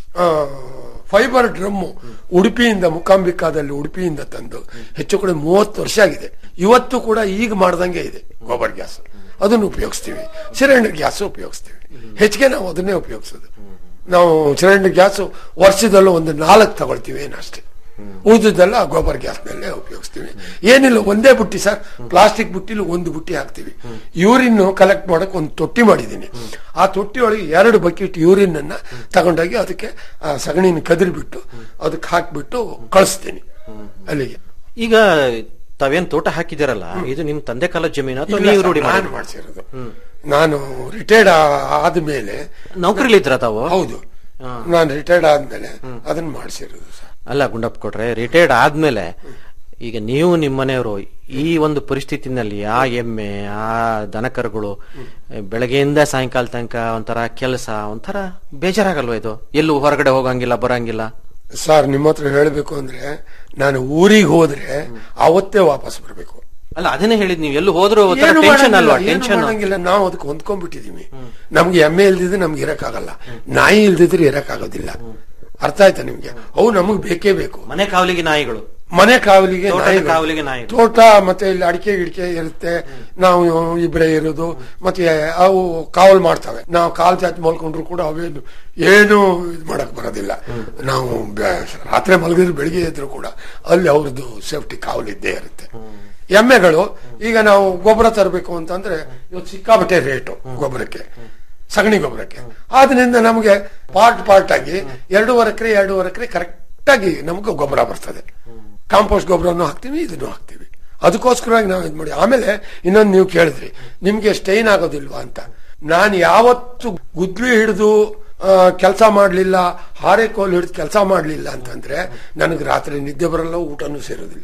ಫೈಬರ್ ಡ್ರಮ್ಮು ಉಡುಪಿಯಿಂದ ಮುಕಾಂಬಿಕಾದಲ್ಲಿ ಉಡುಪಿಯಿಂದ ತಂದು ಹೆಚ್ಚು ಕಡೆ ಮೂವತ್ತು ವರ್ಷ ಆಗಿದೆ ಇವತ್ತು ಕೂಡ ಈಗ ಮಾಡ್ದಂಗೆ ಇದೆ ಗೋಬರ್ ಗ್ಯಾಸ್ ಅದನ್ನು ಉಪಯೋಗಿಸ್ತೀವಿ ಸಿಲಿಂಡರ್ ಗ್ಯಾಸ್ ಉಪಯೋಗಿಸ್ತೀವಿ ಹೆಚ್ಚಿಗೆ ನಾವು ಅದನ್ನೇ ಉಪಯೋಗಿಸೋದು ನಾವು ಸಿಲಿಂಡರ್ ಗ್ಯಾಸ್ ವರ್ಷದಲ್ಲೂ ಒಂದು ನಾಲ್ಕು ತಗೊಳ್ತೀವಿ ಏನಷ್ಟೇ ಉಳಿದದ್ದೆಲ್ಲ ಗೋಬರ್ ಗ್ಯಾಸ್ ನಲ್ಲೇ ಉಪಯೋಗಿಸ್ತೀವಿ ಏನಿಲ್ಲ ಒಂದೇ ಬುಟ್ಟಿ ಸರ್ ಪ್ಲಾಸ್ಟಿಕ್ ಬುಟ್ಟಿಲಿ ಒಂದು ಬುಟ್ಟಿ ಹಾಕ್ತಿವಿ ಯೂರಿನ್ ಕಲೆಕ್ಟ್ ಮಾಡಕ್ ಒಂದು ತೊಟ್ಟಿ ಮಾಡಿದ್ದೀನಿ ಆ ತೊಟ್ಟಿ ಒಳಗೆ ಎರಡು ಬಕೆಟ್ ಯೂರಿನ್ ಅನ್ನ ತಗೊಂಡೋಗಿ ಅದಕ್ಕೆ ಆ ಸಗಣಿನ ಕದರಿಬಿಟ್ಟು ಅದಕ್ಕೆ ಹಾಕ್ಬಿಟ್ಟು ಕಳಿಸ್ತೀನಿ ಅಲ್ಲಿಗೆ ಈಗ ತಾವೇನ್ ತೋಟ ಹಾಕಿದಿರಲ್ಲ ಇದು ನಿಮ್ ತಂದೆ ಕಾಲದ ಜಮೀನು ಅಥವಾ ಇಲ್ಲ ನೀವು ಸರ್, ರೂಢಿ ನಾನು ಮಾಡಿ ಮಾಡ್ಸಿರೋದು ನಾನು ರಿಟೈರ್ಡ್ ಆದ್ಮೇಲೆ ನೌಕರಿಲಿ ಇದ್ರ ತಾವು ಹೌದು ನಾನು ರಿಟೈರ್ಡ್ ಆದ್ಮೇಲೆ ಅದನ್ನ ಮಾಡಿಸಿರೋದು ಸರ್ ಅಲ್ಲ ಗುಂಡಪ್ಪ ಕೊಟ್ರೆ ರಿಟೈರ್ಡ್ ಆದ್ಮೇಲೆ ಈಗ ನೀವು ನಿಮ್ಮ ಮನೆಯವರು ಈ ಒಂದು ಪರಿಸ್ಥಿತಿನಲ್ಲಿ ಆ ಎಮ್ಮೆ ಆ ದನಕರುಗಳು ಬೆಳಗ್ಗೆಯಿಂದ ಸಾಯಂಕಾಲ ತನಕ ಒಂಥರ ಕೆಲಸ ಒಂಥರ ಬೇಜಾರಾಗಲ್ವಾ ಇದು ಎಲ್ಲೂ ಹೊರಗಡೆ ಹೋಗಂಗಿಲ್ಲ ಬರಂಗಿಲ್ಲ ಸರ್ ನಿಮ್ಮ ಹತ್ರ ಹೇಳಬೇಕು ಅಂದ್ರೆ ನಾನು ಊರಿಗೆ ಹೋದ್ರೆ ಅವತ್ತೇ ವಾಪಸ್ ಬರಬೇಕು ಅಲ್ಲ ಅದನ್ನೇ ಹೇಳಿದ್ ನೀವು ಎಲ್ಲೂ ಹೋದ್ರು ಒಂಥರ ಏನು ಟೆನ್ಷನ್ ಮಾಡಂಗಿಲ್ಲ, ಅಲ್ವಾ ಏನು ಟೆನ್ಷನ್ ಮಾಡಂಗಿಲ್ಲ ನಾವು ಅದಕ್ಕೆ ಹೊಂದ್ಕೊಂಡ್ಬಿಟ್ಟಿದೀವಿ ನಮ್ಗೆ ಎಮ್ಮೆ ಇಲ್ದಿದ್ರೆ ನಮ್ಗೆ ಇರಕ್ಕಾಗಲ್ಲ ನಾಯಿ ಇಲ್ದಿದ್ರೆ ಇರಕ್ಕಾಗೋದಿಲ್ಲ ಅರ್ಥ ಆಯ್ತಾ ನಿಮ್ಗೆ ಅವು ನಮಗ್ ಬೇಕೇ ಬೇಕು ಮನೆ ಕಾವಲಿಗೆ ನಾಯಿಗಳು ಮನೆ ಕಾವಲಿಗೆ ತೋಟದ ನಾಯಿಗಳು. ಕಾವಲಿಗೆ ನಾಯಿಗಳು. ತೋಟ ಮತ್ತೆ ಇಲ್ಲಿ ಅಡಿಕೆ ಗಿಡಿಕೆ ಇರುತ್ತೆ ನಾವು ಇಬ್ಬರೇ ಇರೋದು ಮತ್ತೆ ಅವು ಕಾವಲ್ ಮಾಡ್ತವೆ ನಾವು ಕಾಲ್ ಚಾಚಿ ಮಲ್ಕೊಂಡ್ರು ಕೂಡ ಅವೇನು ಏನು ಇದು ಮಾಡಕ್ ಬರೋದಿಲ್ಲ ನಾವು ಬೆ- ರಾತ್ರಿ ಮಲಗಿದ್ರೆ ಬೆಳಿಗ್ಗೆ ಎದ್ರು ಕೂಡ ಅಲ್ಲಿ ಅವ್ರದ್ದು ಸೇಫ್ಟಿ ಕಾವಲ್ ಇದ್ದೇ ಇರುತ್ತೆ ಎಮ್ಮೆಗಳು ಈಗ ನಾವು ಗೊಬ್ಬರ ತರಬೇಕು ಅಂತಂದ್ರೆ ಇವತ್ತು ಸಿಕ್ಕಾಬಟ್ಟೆ ರೇಟು ಗೊಬ್ಬರಕ್ಕೆ ಸಗಣಿ ಗೊಬ್ಬರಕ್ಕೆ ಆದ್ರಿಂದ ನಮಗೆ ಪಾರ್ಟ್ ಪಾರ್ಟ್ ಆಗಿ ಎರಡೂವರೆ ಎಕರೆ ಎರಡೂವರೆ ಎಕರೆ ಕರೆಕ್ಟ್ ಆಗಿ ನಮಗೆ ಗೊಬ್ಬರ ಬರ್ತದೆ ಕಾಂಪೋಸ್ಟ್ ಗೊಬ್ಬರನ್ನು ಹಾಕ್ತಿವಿ ಇದನ್ನು ಹಾಕ್ತಿವಿ ಅದಕ್ಕೋಸ್ಕರವಾಗಿ ನಾವು ಇದು ಮಾಡಿ ಆಮೇಲೆ ಇನ್ನೊಂದು ನೀವು ಕೇಳಿದ್ರಿ ನಿಮ್ಗೆ ಸ್ಟೈನ್ ಆಗೋದಿಲ್ವಾ ಅಂತ ನಾನು ಯಾವತ್ತು ಗುದ್ಲಿ ಹಿಡಿದು ಕೆಲಸ ಮಾಡ್ಲಿಲ್ಲ ಹಾರೆಕೋಲ್ ಹಿಡಿದು ಕೆಲಸ ಮಾಡ್ಲಿಲ್ಲ ಅಂತಂದ್ರೆ ನನಗೆ ರಾತ್ರಿ ನಿದ್ದೆ ಬರಲ್ಲ ಊಟನೂ ಸೇರೋದಿಲ್ಲ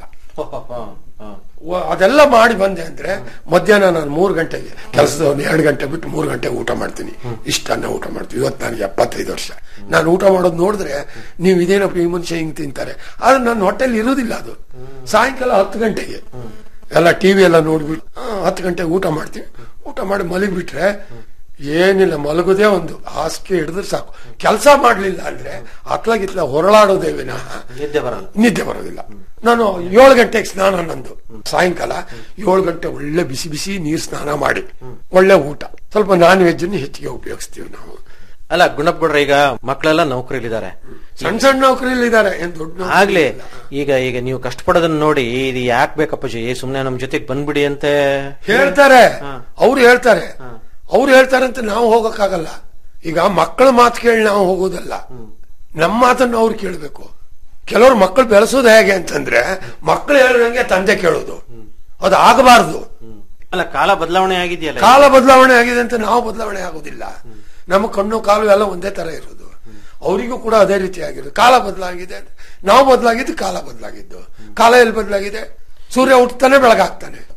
ವ- ಅದೆಲ್ಲ ಮಾಡಿ ಬಂದೆ ಅಂದ್ರೆ ಮಧ್ಯಾಹ್ನ ನಾನು ಮೂರು ಗಂಟೆಗೆ ಕೆಲಸದ ಒಂದು ಎರಡು ಗಂಟೆ ಬಿಟ್ಟು ಮೂರು ಗಂಟೆಗೆ ಊಟ ಮಾಡ್ತೀನಿ ಇಷ್ಟನ್ನ ಊಟ ಮಾಡ್ತೀವಿ ಇವತ್ತು ನನಗೆ ಎಪ್ಪತ್ತೈದು ವರ್ಷ ನಾನು ಊಟ ಮಾಡೋದು ನೋಡಿದ್ರೆ ನೀವು ಇದೇನಪ್ಪ ಈ ಮನುಷ್ಯ ಹಿಂಗ್ ತಿಂತಾರೆ ಆದ್ರೆ ನನ್ನ ಹೊಟ್ಟೆಲಿ ಇರುವುದಿಲ್ಲ ಅದು ಸಾಯಂಕಾಲ ಹತ್ತು ಗಂಟೆಗೆ ಎಲ್ಲ ಟಿವಿ ಎಲ್ಲ ನೋಡ್ಬಿಟ್ಟು ಆ, ಹತ್ತು ಗಂಟೆಗೆ ಊಟ ಮಾಡ್ತೀವಿ ಊಟ ಮಾಡಿ ಮಲಗಿಬಿಟ್ರೆ ಏನಿಲ್ಲ ಮಲಗೋದೇ ಒಂದು ಹಾಸಿಗೆ ಹಿಡಿದ್ರೆ ಸಾಕು ಕೆಲಸ ಮಾಡ್ಲಿಲ್ಲ ಅಂದ್ರೆ ಅತ್ಲಾಗಿತ್ಲ ಹೊರಳಾಡೋದೇ ವಿನಃ ನಿದ್ದೆ ಬರಲ್ಲ ನಿದ್ದೆ ಬರೋದಿಲ್ಲ ನಾನು ಏಳು ಗಂಟೆಗೆ ಸ್ನಾನ ನಂದು ಸಾಯಂಕಾಲ ಏಳು ಗಂಟೆ ಒಳ್ಳೆ ಬಿಸಿ ಬಿಸಿ ನೀರ್ ಸ್ನಾನ ಮಾಡಿ ಒಳ್ಳೆ ಊಟ ಸ್ವಲ್ಪ ನಾನ್ ವೆಜ್ ಹೆಚ್ಚಿಗೆ ಉಪಯೋಗಿಸ್ತೀವಿ ನಾವು ಅಲ್ಲ ಗುಣಪ್ಪ ಕೊಡ್ರೆ ಈಗ ಮಕ್ಕಳೆಲ್ಲ ನೌಕರಿಲಿದ್ದಾರೆ ಸಣ್ಣ ಸಣ್ಣ ನೌಕರಿಲಿ ಇದ್ದಾರೆ ಏನ್ ದೊಡ್ಡ ನೌಕರಿ ಆಗ್ಲಿ ಇಲ್ಲ. ಈಗ ಈಗ ನೀವು ಕಷ್ಟಪಡೋದನ್ನ ನೋಡಿ ಇದು ಯಾಕೆ ಬೇಕಪ್ಪಾಜಿ ಸುಮ್ನೆ ನಮ್ ಜೊತೆಗೆ ಬಂದ್ಬಿಡಿ ಅಂತ ಹೇಳ್ತಾರೆ ಅವ್ರು ಹೇಳ್ತಾರೆ ಅವ್ರು ಹೇಳ್ತಾರೆ ಅಂತ ನಾವು ಹೋಗಕ್ಕಾಗಲ್ಲ ಈಗ ಮಕ್ಕಳ ಮಾತು ಕೇಳಿ ನಾವು ಹೋಗೋದಲ್ಲ ನಮ್ಮ ಮಾತನ್ನು ಅವ್ರು ಕೇಳಬೇಕು ಕೆಲವರು ಮಕ್ಕಳು ಬೆಳೆಸೋದು ಹೇಗೆ ಅಂತಂದ್ರೆ ಮಕ್ಕಳು ಹೇಳ್ದಂಗೆ ತಂದೆ ಕೇಳೋದು ಅದು ಆಗಬಾರದು ಅಲ್ಲ ಕಾಲ ಬದಲಾವಣೆ ಆಗಿದೆಯಲ್ಲ ಕಾಲ ಬದಲಾವಣೆ ಆಗಿದೆ ಅಂತ ನಾವು ಬದಲಾವಣೆ ಆಗೋದಿಲ್ಲ ನಮ್ಮ ಕಣ್ಣು ಕಾಲು ಎಲ್ಲ ಒಂದೇ ತರ ಇರೋದು ಅವರಿಗೂ ಕೂಡ ಅದೇ ರೀತಿ ಆಗಿರೋದು ಕಾಲ ಬದಲಾಗಿದೆ ನಾವು ಬದಲಾಗಿದ್ದು ಕಾಲ ಬದಲಾಗಿದ್ದು ಕಾಲ ಎಲ್ಲಿ ಬದಲಾಗಿದೆ ಸೂರ್ಯ ಹುಟ್ಟತಾನೆ ಬೆಳಗಾಗ್ತಾನೆ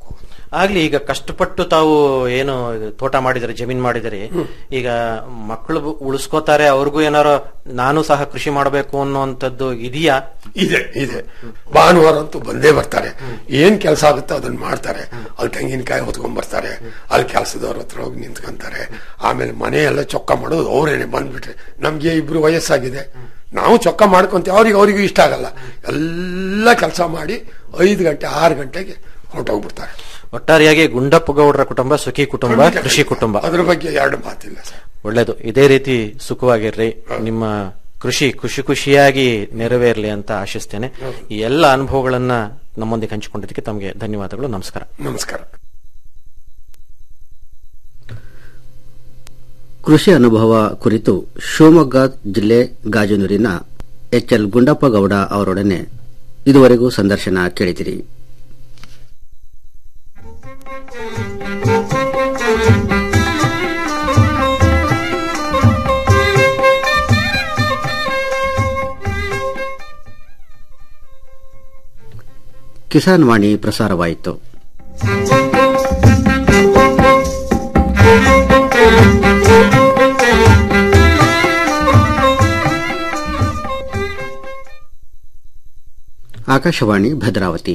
ಆಗ್ಲಿ ಈಗ ಕಷ್ಟಪಟ್ಟು ತಾವು ಏನು ತೋಟ ಮಾಡಿದರೆ ಜಮೀನ್ ಮಾಡಿದರೆ ಈಗ ಮಕ್ಕಳು ಉಳಿಸ್ಕೋತಾರೆ ಅವ್ರಿಗೂ ಏನಾರ ನಾನು ಸಹ ಕೃಷಿ ಮಾಡಬೇಕು ಅನ್ನುವಂಥದ್ದು ಇದೆಯಾ ಇದೆ ಇದೆ ಭಾನುವಾರ ಅಂತೂ ಬಂದೇ ಬರ್ತಾರೆ ಏನ್ ಕೆಲಸ ಆಗುತ್ತೋ ಅದನ್ನ ಮಾಡ್ತಾರೆ ಅಲ್ಲಿ ತೆಂಗಿನಕಾಯಿ ಹೊತ್ಕೊಂಡ್ ಬರ್ತಾರೆ ಅಲ್ಲಿ ಕೆಲಸದವ್ರ ಹತ್ರ ಹೋಗಿ ನಿಂತ್ಕೊಂತಾರೆ ಆಮೇಲೆ ಮನೆ ಎಲ್ಲ ಚೊಕ್ಕ ಮಾಡೋದು ಅವ್ರೇನೆ ಬಂದ್ಬಿಟ್ರೆ ನಮ್ಗೆ ಇಬ್ರು ವಯಸ್ಸಾಗಿದೆ ನಾವು ಚೊಕ್ಕ ಮಾಡ್ಕೊಂತೀವಿ ಅವ್ರಿಗೆ ಅವ್ರಿಗೂ ಇಷ್ಟ ಆಗಲ್ಲ ಎಲ್ಲ ಕೆಲಸ ಮಾಡಿ ಐದು ಗಂಟೆ ಆರು ಗಂಟೆಗೆ ಹೊರಟೋಗ್ಬಿಡ್ತಾರೆ ಒಟ್ಟಾರೆಯಾಗಿ ಗುಂಡಪ್ಪ ಗೌಡರ ಕುಟುಂಬ ಸುಖಿ ಕುಟುಂಬ ಕೃಷಿ ಕುಟುಂಬ ಅದ್ರ ಬಗ್ಗೆ ಎರಡು ಮಾತಿಲ್ಲ ಸರ್ ಒಳ್ಳೇದು ಇದೇ ರೀತಿ ಸುಖವಾಗಿರ್ರಿ ನಿಮ್ಮ ಕೃಷಿ ಖುಷಿ ಖುಷಿಯಾಗಿ ನೆರವೇರ್ಲಿ ಅಂತ ಆಶಿಸ್ತೇನೆ ಈ ಎಲ್ಲ ಅನುಭವಗಳನ್ನ ನಮ್ಮೊಂದಿಗೆ ಹಂಚಿಕೊಂಡಿದ್ದಕ್ಕೆ ತಮಗೆ ಧನ್ಯವಾದಗಳು ನಮಸ್ಕಾರ ನಮಸ್ಕಾರ ಕೃಷಿ ಅನುಭವ ಕುರಿತು ಶಿವಮೊಗ್ಗ ಜಿಲ್ಲೆ ಗಾಜನೂರಿನ ಎಚ್ ಎಲ್ ಗುಂಡಪ್ಪ ಗೌಡ ಅವರೊಡನೆ ಇದುವರೆಗೂ ಸಂದರ್ಶನ ಕೇಳಿದಿರಿ ಕಿಸಾನ್ ವಾಣಿ ಪ್ರಸಾರವಾಯಿತು ಆಕಾಶವಾಣಿ ಭದ್ರಾವತಿ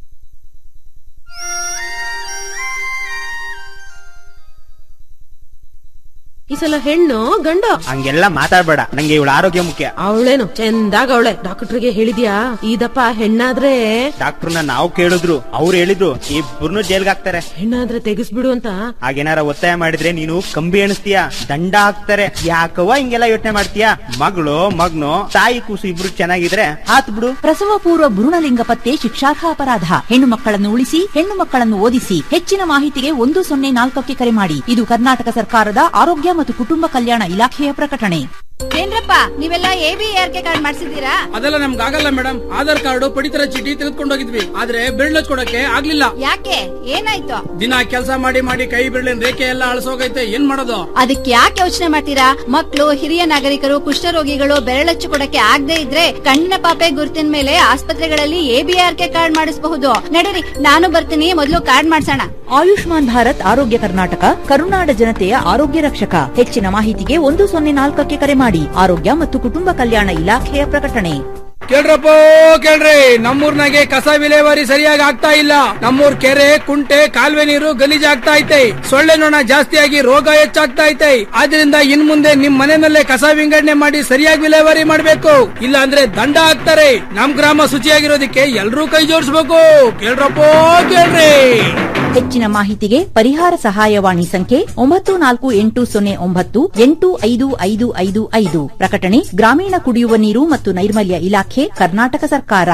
ಈ ಸಲ ಹೆಣ್ಣು ಗಂಡು ಹಂಗೆಲ್ಲ ಮಾತಾಡ್ಬೇಡ ನಂಗೆ ಇವಳ ಆರೋಗ್ಯ ಮುಖ್ಯ ಅವಳೇನು ಚಂದಾಗ ಅವಳೆ ಡಾಕ್ಟರ್ಗೆ ಹೇಳಿದ್ಯಾ ಇದಪ್ಪ ಹೆಣ್ಣಾದ್ರೆ ಡಾಕ್ಟರ್ನ ನಾವು ಕೇಳಿದ್ರು ಅವ್ರು ಹೇಳಿದ್ರು ಇಬ್ಬರನ್ನು ಜೈಲ್ಗೆ ಹಾಕ್ತಾರೆ ಹೆಣ್ಣಾದ್ರೆ ತೆಗಿಸ್ಬಿಡು ಅಂತ ಹಾಗೇನಾರ ಒತ್ತಾಯ ಮಾಡಿದ್ರೆ ನೀನು ಕಂಬಿ ಎಣಿಸ್ತೀಯ ದಂಡ ಹಾಕ್ತಾರೆ ಯಾಕವ್ವ ಹಿಂಗೆಲ್ಲ ಯೋಚನೆ ಮಾಡ್ತೀಯ ಮಗಳು ಮಗ್ನು ತಾಯಿ ಕೂಸು ಇಬ್ರು ಚೆನ್ನಾಗಿದ್ರೆ ಆತ್ ಬಿಡು ಪ್ರಸವ ಪೂರ್ವ ಭ್ರೂಣಲಿಂಗ ಪತ್ತೆ ಶಿಕ್ಷಾರ್ಹ ಅಪರಾಧ ಹೆಣ್ಣು ಮಕ್ಕಳನ್ನು ಉಳಿಸಿ ಹೆಣ್ಣು ಮಕ್ಕಳನ್ನು ಓದಿಸಿ ಹೆಚ್ಚಿನ ಮಾಹಿತಿಗೆ ಒಂದು ಸೊನ್ನೆ ನಾಲ್ಕಕ್ಕೆ ಕರೆ ಮಾಡಿ ಇದು ಕರ್ನಾಟಕ ಸರ್ಕಾರದ ಆರೋಗ್ಯ ಮತ್ತು ಕುಟುಂಬ ಕಲ್ಯಾಣ ಇಲಾಖೆಯ ಪ್ರಕಟಣೆ ಏನ್ರಪ್ಪ ನೀವೆಲ್ಲ A B R K card ಮಾಡ್ಸಿದ್ದೀರಾ ಅದೆಲ್ಲ ನಮ್ಗೆ ಆಗಲ್ಲ ಮೇಡಮ್ ಆಧಾರ್ ಕಾರ್ಡ್ ಪಡಿತರ ಚೀಟಿ ತೆಗೆದುಕೊಂಡು ಹೋಗಿದ್ವಿ ಆದ್ರೆ ಬೆರಳು ಕೊಡಕ್ಕೆ ಆಗ್ಲಿಲ್ಲ ಯಾಕೆ ಏನಾಯ್ತು ದಿನ ಕೆಲಸ ಮಾಡಿ ಮಾಡಿ ಕೈ ಬೆರಳಿನ ರೇಖೆ ಎಲ್ಲ ಅಳಸೋಗೈತೆ ಏನ್ ಮಾಡೋದು ಅದಕ್ಕೆ ಯಾಕೆ ಯೋಚನೆ ಮಾಡ್ತೀರಾ ಮಕ್ಕಳು ಹಿರಿಯ ನಾಗರಿಕರು ಕುಷ್ಠರೋಗಿಗಳು ಬೆರಳಚ್ಚು ಕೊಡಕ್ಕೆ ಆಗದೆ ಇದ್ರೆ ಕಣ್ಣಿನ ಪಾಪೆ ಗುರುತಿನ ಮೇಲೆ ಆಸ್ಪತ್ರೆಗಳಲ್ಲಿ ಎಬಿಆರ್ ಕೆ ಕಾರ್ಡ್ ಮಾಡಿಸಬಹುದು ನಡೀರಿ ನಾನು ಬರ್ತೀನಿ ಮೊದಲು ಕಾರ್ಡ್ ಮಾಡ್ಸೋಣ ಆಯುಷ್ಮಾನ್ ಭಾರತ್ ಆರೋಗ್ಯ ಕರ್ನಾಟಕ ಕರುನಾಡ ಜನತೆಯ ಆರೋಗ್ಯ ರಕ್ಷಕ ಹೆಚ್ಚಿನ ಮಾಹಿತಿಗೆ ಒಂದು ಸೊನ್ನೆ ನಾಲ್ಕಕ್ಕೆ ಕರೆ ಮಾಡಿ ಆರೋಗ್ಯ ಮತ್ತು ಕುಟುಂಬ ಕಲ್ಯಾಣ ಇಲಾಖೆಯ ಪ್ರಕಟಣೆ ಕೇಳ್ರಪ್ಪ ಕೇಳ್ರಿ ನಮ್ಮೂರ್ನಾಗೆ ಕಸ ವಿಲೇವಾರಿ ಸರಿಯಾಗಿ ಆಗ್ತಾ ಇಲ್ಲ ನಮ್ಮೂರ್ ಕೆರೆ ಕುಂಟೆ ಕಾಲುವೆ ನೀರು ಗಲೀಜ್ ಆಗ್ತಾ ಐತೆ ಸೊಳ್ಳೆ ನೊಣ ಜಾಸ್ತಿಯಾಗಿ ರೋಗ ಹೆಚ್ಚಾಗ್ತಾ ಐತೆ ಆದ್ರಿಂದ ಇನ್ ಮುಂದೆ ನಿಮ್ ಮನೆಯಲ್ಲೇ ಕಸ ವಿಂಗಡಣೆ ಮಾಡಿ ಸರಿಯಾಗಿ ವಿಲೇವಾರಿ ಮಾಡ್ಬೇಕು ಇಲ್ಲ ಅಂದ್ರೆ ದಂಡ ಹಾಕ್ತಾರೆ ನಮ್ ಗ್ರಾಮ ಶುಚಿಯಾಗಿರೋದಕ್ಕೆ ಎಲ್ರೂ ಕೈ ಜೋಡಿಸ್ಬೇಕು ಕೇಳ್ರಪ್ಪ ಕೇಳ್ರಿ ಹೆಚ್ಚಿನ ಮಾಹಿತಿಗೆ ಪರಿಹಾರ ಸಹಾಯವಾಣಿ ಸಂಖ್ಯೆ ಒಂಬತ್ತು ನಾಲ್ಕು ಎಂಟು ಸೊನ್ನೆ ಒಂಬತ್ತು ಎಂಟು ಐದು ಐದು ಐದು ಐದು ಪ್ರಕಟಣೆ ಗ್ರಾಮೀಣ ಕುಡಿಯುವ ನೀರು ಮತ್ತು ನೈರ್ಮಲ್ಯ ಇಲಾಖೆ ಕರ್ನಾಟಕ ಸರ್ಕಾರ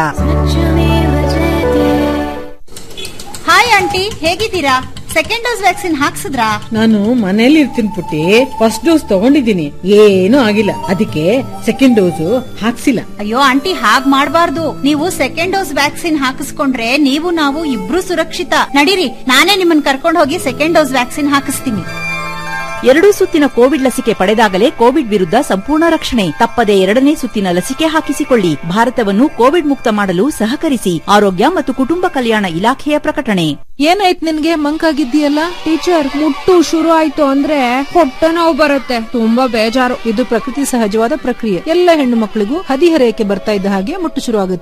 ಹಾಯ್ ಆಂಟಿ ಹೇಗಿದ್ದೀರಾ ಸೆಕೆಂಡ್ ಡೋಸ್ ವ್ಯಾಕ್ಸಿನ್ ಹಾಕ್ಸಿದ್ರಾ ನಾನು ಮನೇಲಿ ಇರ್ತೀನಿ ಪುಟ್ಟಿ ಫಸ್ಟ್ ಡೋಸ್ ತಗೊಂಡಿದ್ದೀನಿ ಏನೂ ಆಗಿಲ್ಲ ಅದಕ್ಕೆ ಸೆಕೆಂಡ್ ಡೋಸ್ ಹಾಕ್ಸಿಲ್ಲ ಅಯ್ಯೋ ಆಂಟಿ ಹಾಗ್ ಮಾಡ್ಬಾರ್ದು ನೀವು ಸೆಕೆಂಡ್ ಡೋಸ್ ವ್ಯಾಕ್ಸಿನ್ ಹಾಕಿಸ್ಕೊಂಡ್ರೆ ನೀವು ನಾವು ಇಬ್ರು ಸುರಕ್ಷಿತ ನಡೀರಿ ನಾನೇ ನಿಮ್ಮನ್ನ ಕರ್ಕೊಂಡು ಹೋಗಿ ಸೆಕೆಂಡ್ ಡೋಸ್ ವ್ಯಾಕ್ಸಿನ್ ಹಾಕಿಸ್ತೀನಿ ಎರಡೂ ಸುತ್ತಿನ ಕೋವಿಡ್ ಲಸಿಕೆ ಪಡೆದಾಗಲೇ ಕೋವಿಡ್ ವಿರುದ್ಧ ಸಂಪೂರ್ಣ ರಕ್ಷಣೆ ತಪ್ಪದೆ ಎರಡನೇ ಸುತ್ತಿನ ಲಸಿಕೆ ಹಾಕಿಸಿಕೊಳ್ಳಿ ಭಾರತವನ್ನು ಕೋವಿಡ್ ಮುಕ್ತ ಮಾಡಲು ಸಹಕರಿಸಿ ಆರೋಗ್ಯ ಮತ್ತು ಕುಟುಂಬ ಕಲ್ಯಾಣ ಇಲಾಖೆಯ ಪ್ರಕಟಣೆ ಏನಾಯ್ತು ನಿನ್ಗೆ ಮಂಕಾಗಿದ್ದೀಯಲ್ಲ ಟೀಚರ್ ಮುಟ್ಟು ಶುರು ಆಯ್ತು ಅಂದ್ರೆ ಹೊಟ್ಟೆ ನೋವು ಬರುತ್ತೆ ತುಂಬಾ ಬೇಜಾರು ಇದು ಪ್ರಕೃತಿ ಸಹಜವಾದ ಪ್ರಕ್ರಿಯೆ ಎಲ್ಲ ಹೆಣ್ಣು ಮಕ್ಕಳಿಗೂ ಹದಿಹರೆಯಕ್ಕೆ ಬರ್ತಾ ಇದ್ದ ಹಾಗೆ ಮುಟ್ಟು ಶುರು ಆಗುತ್ತೆ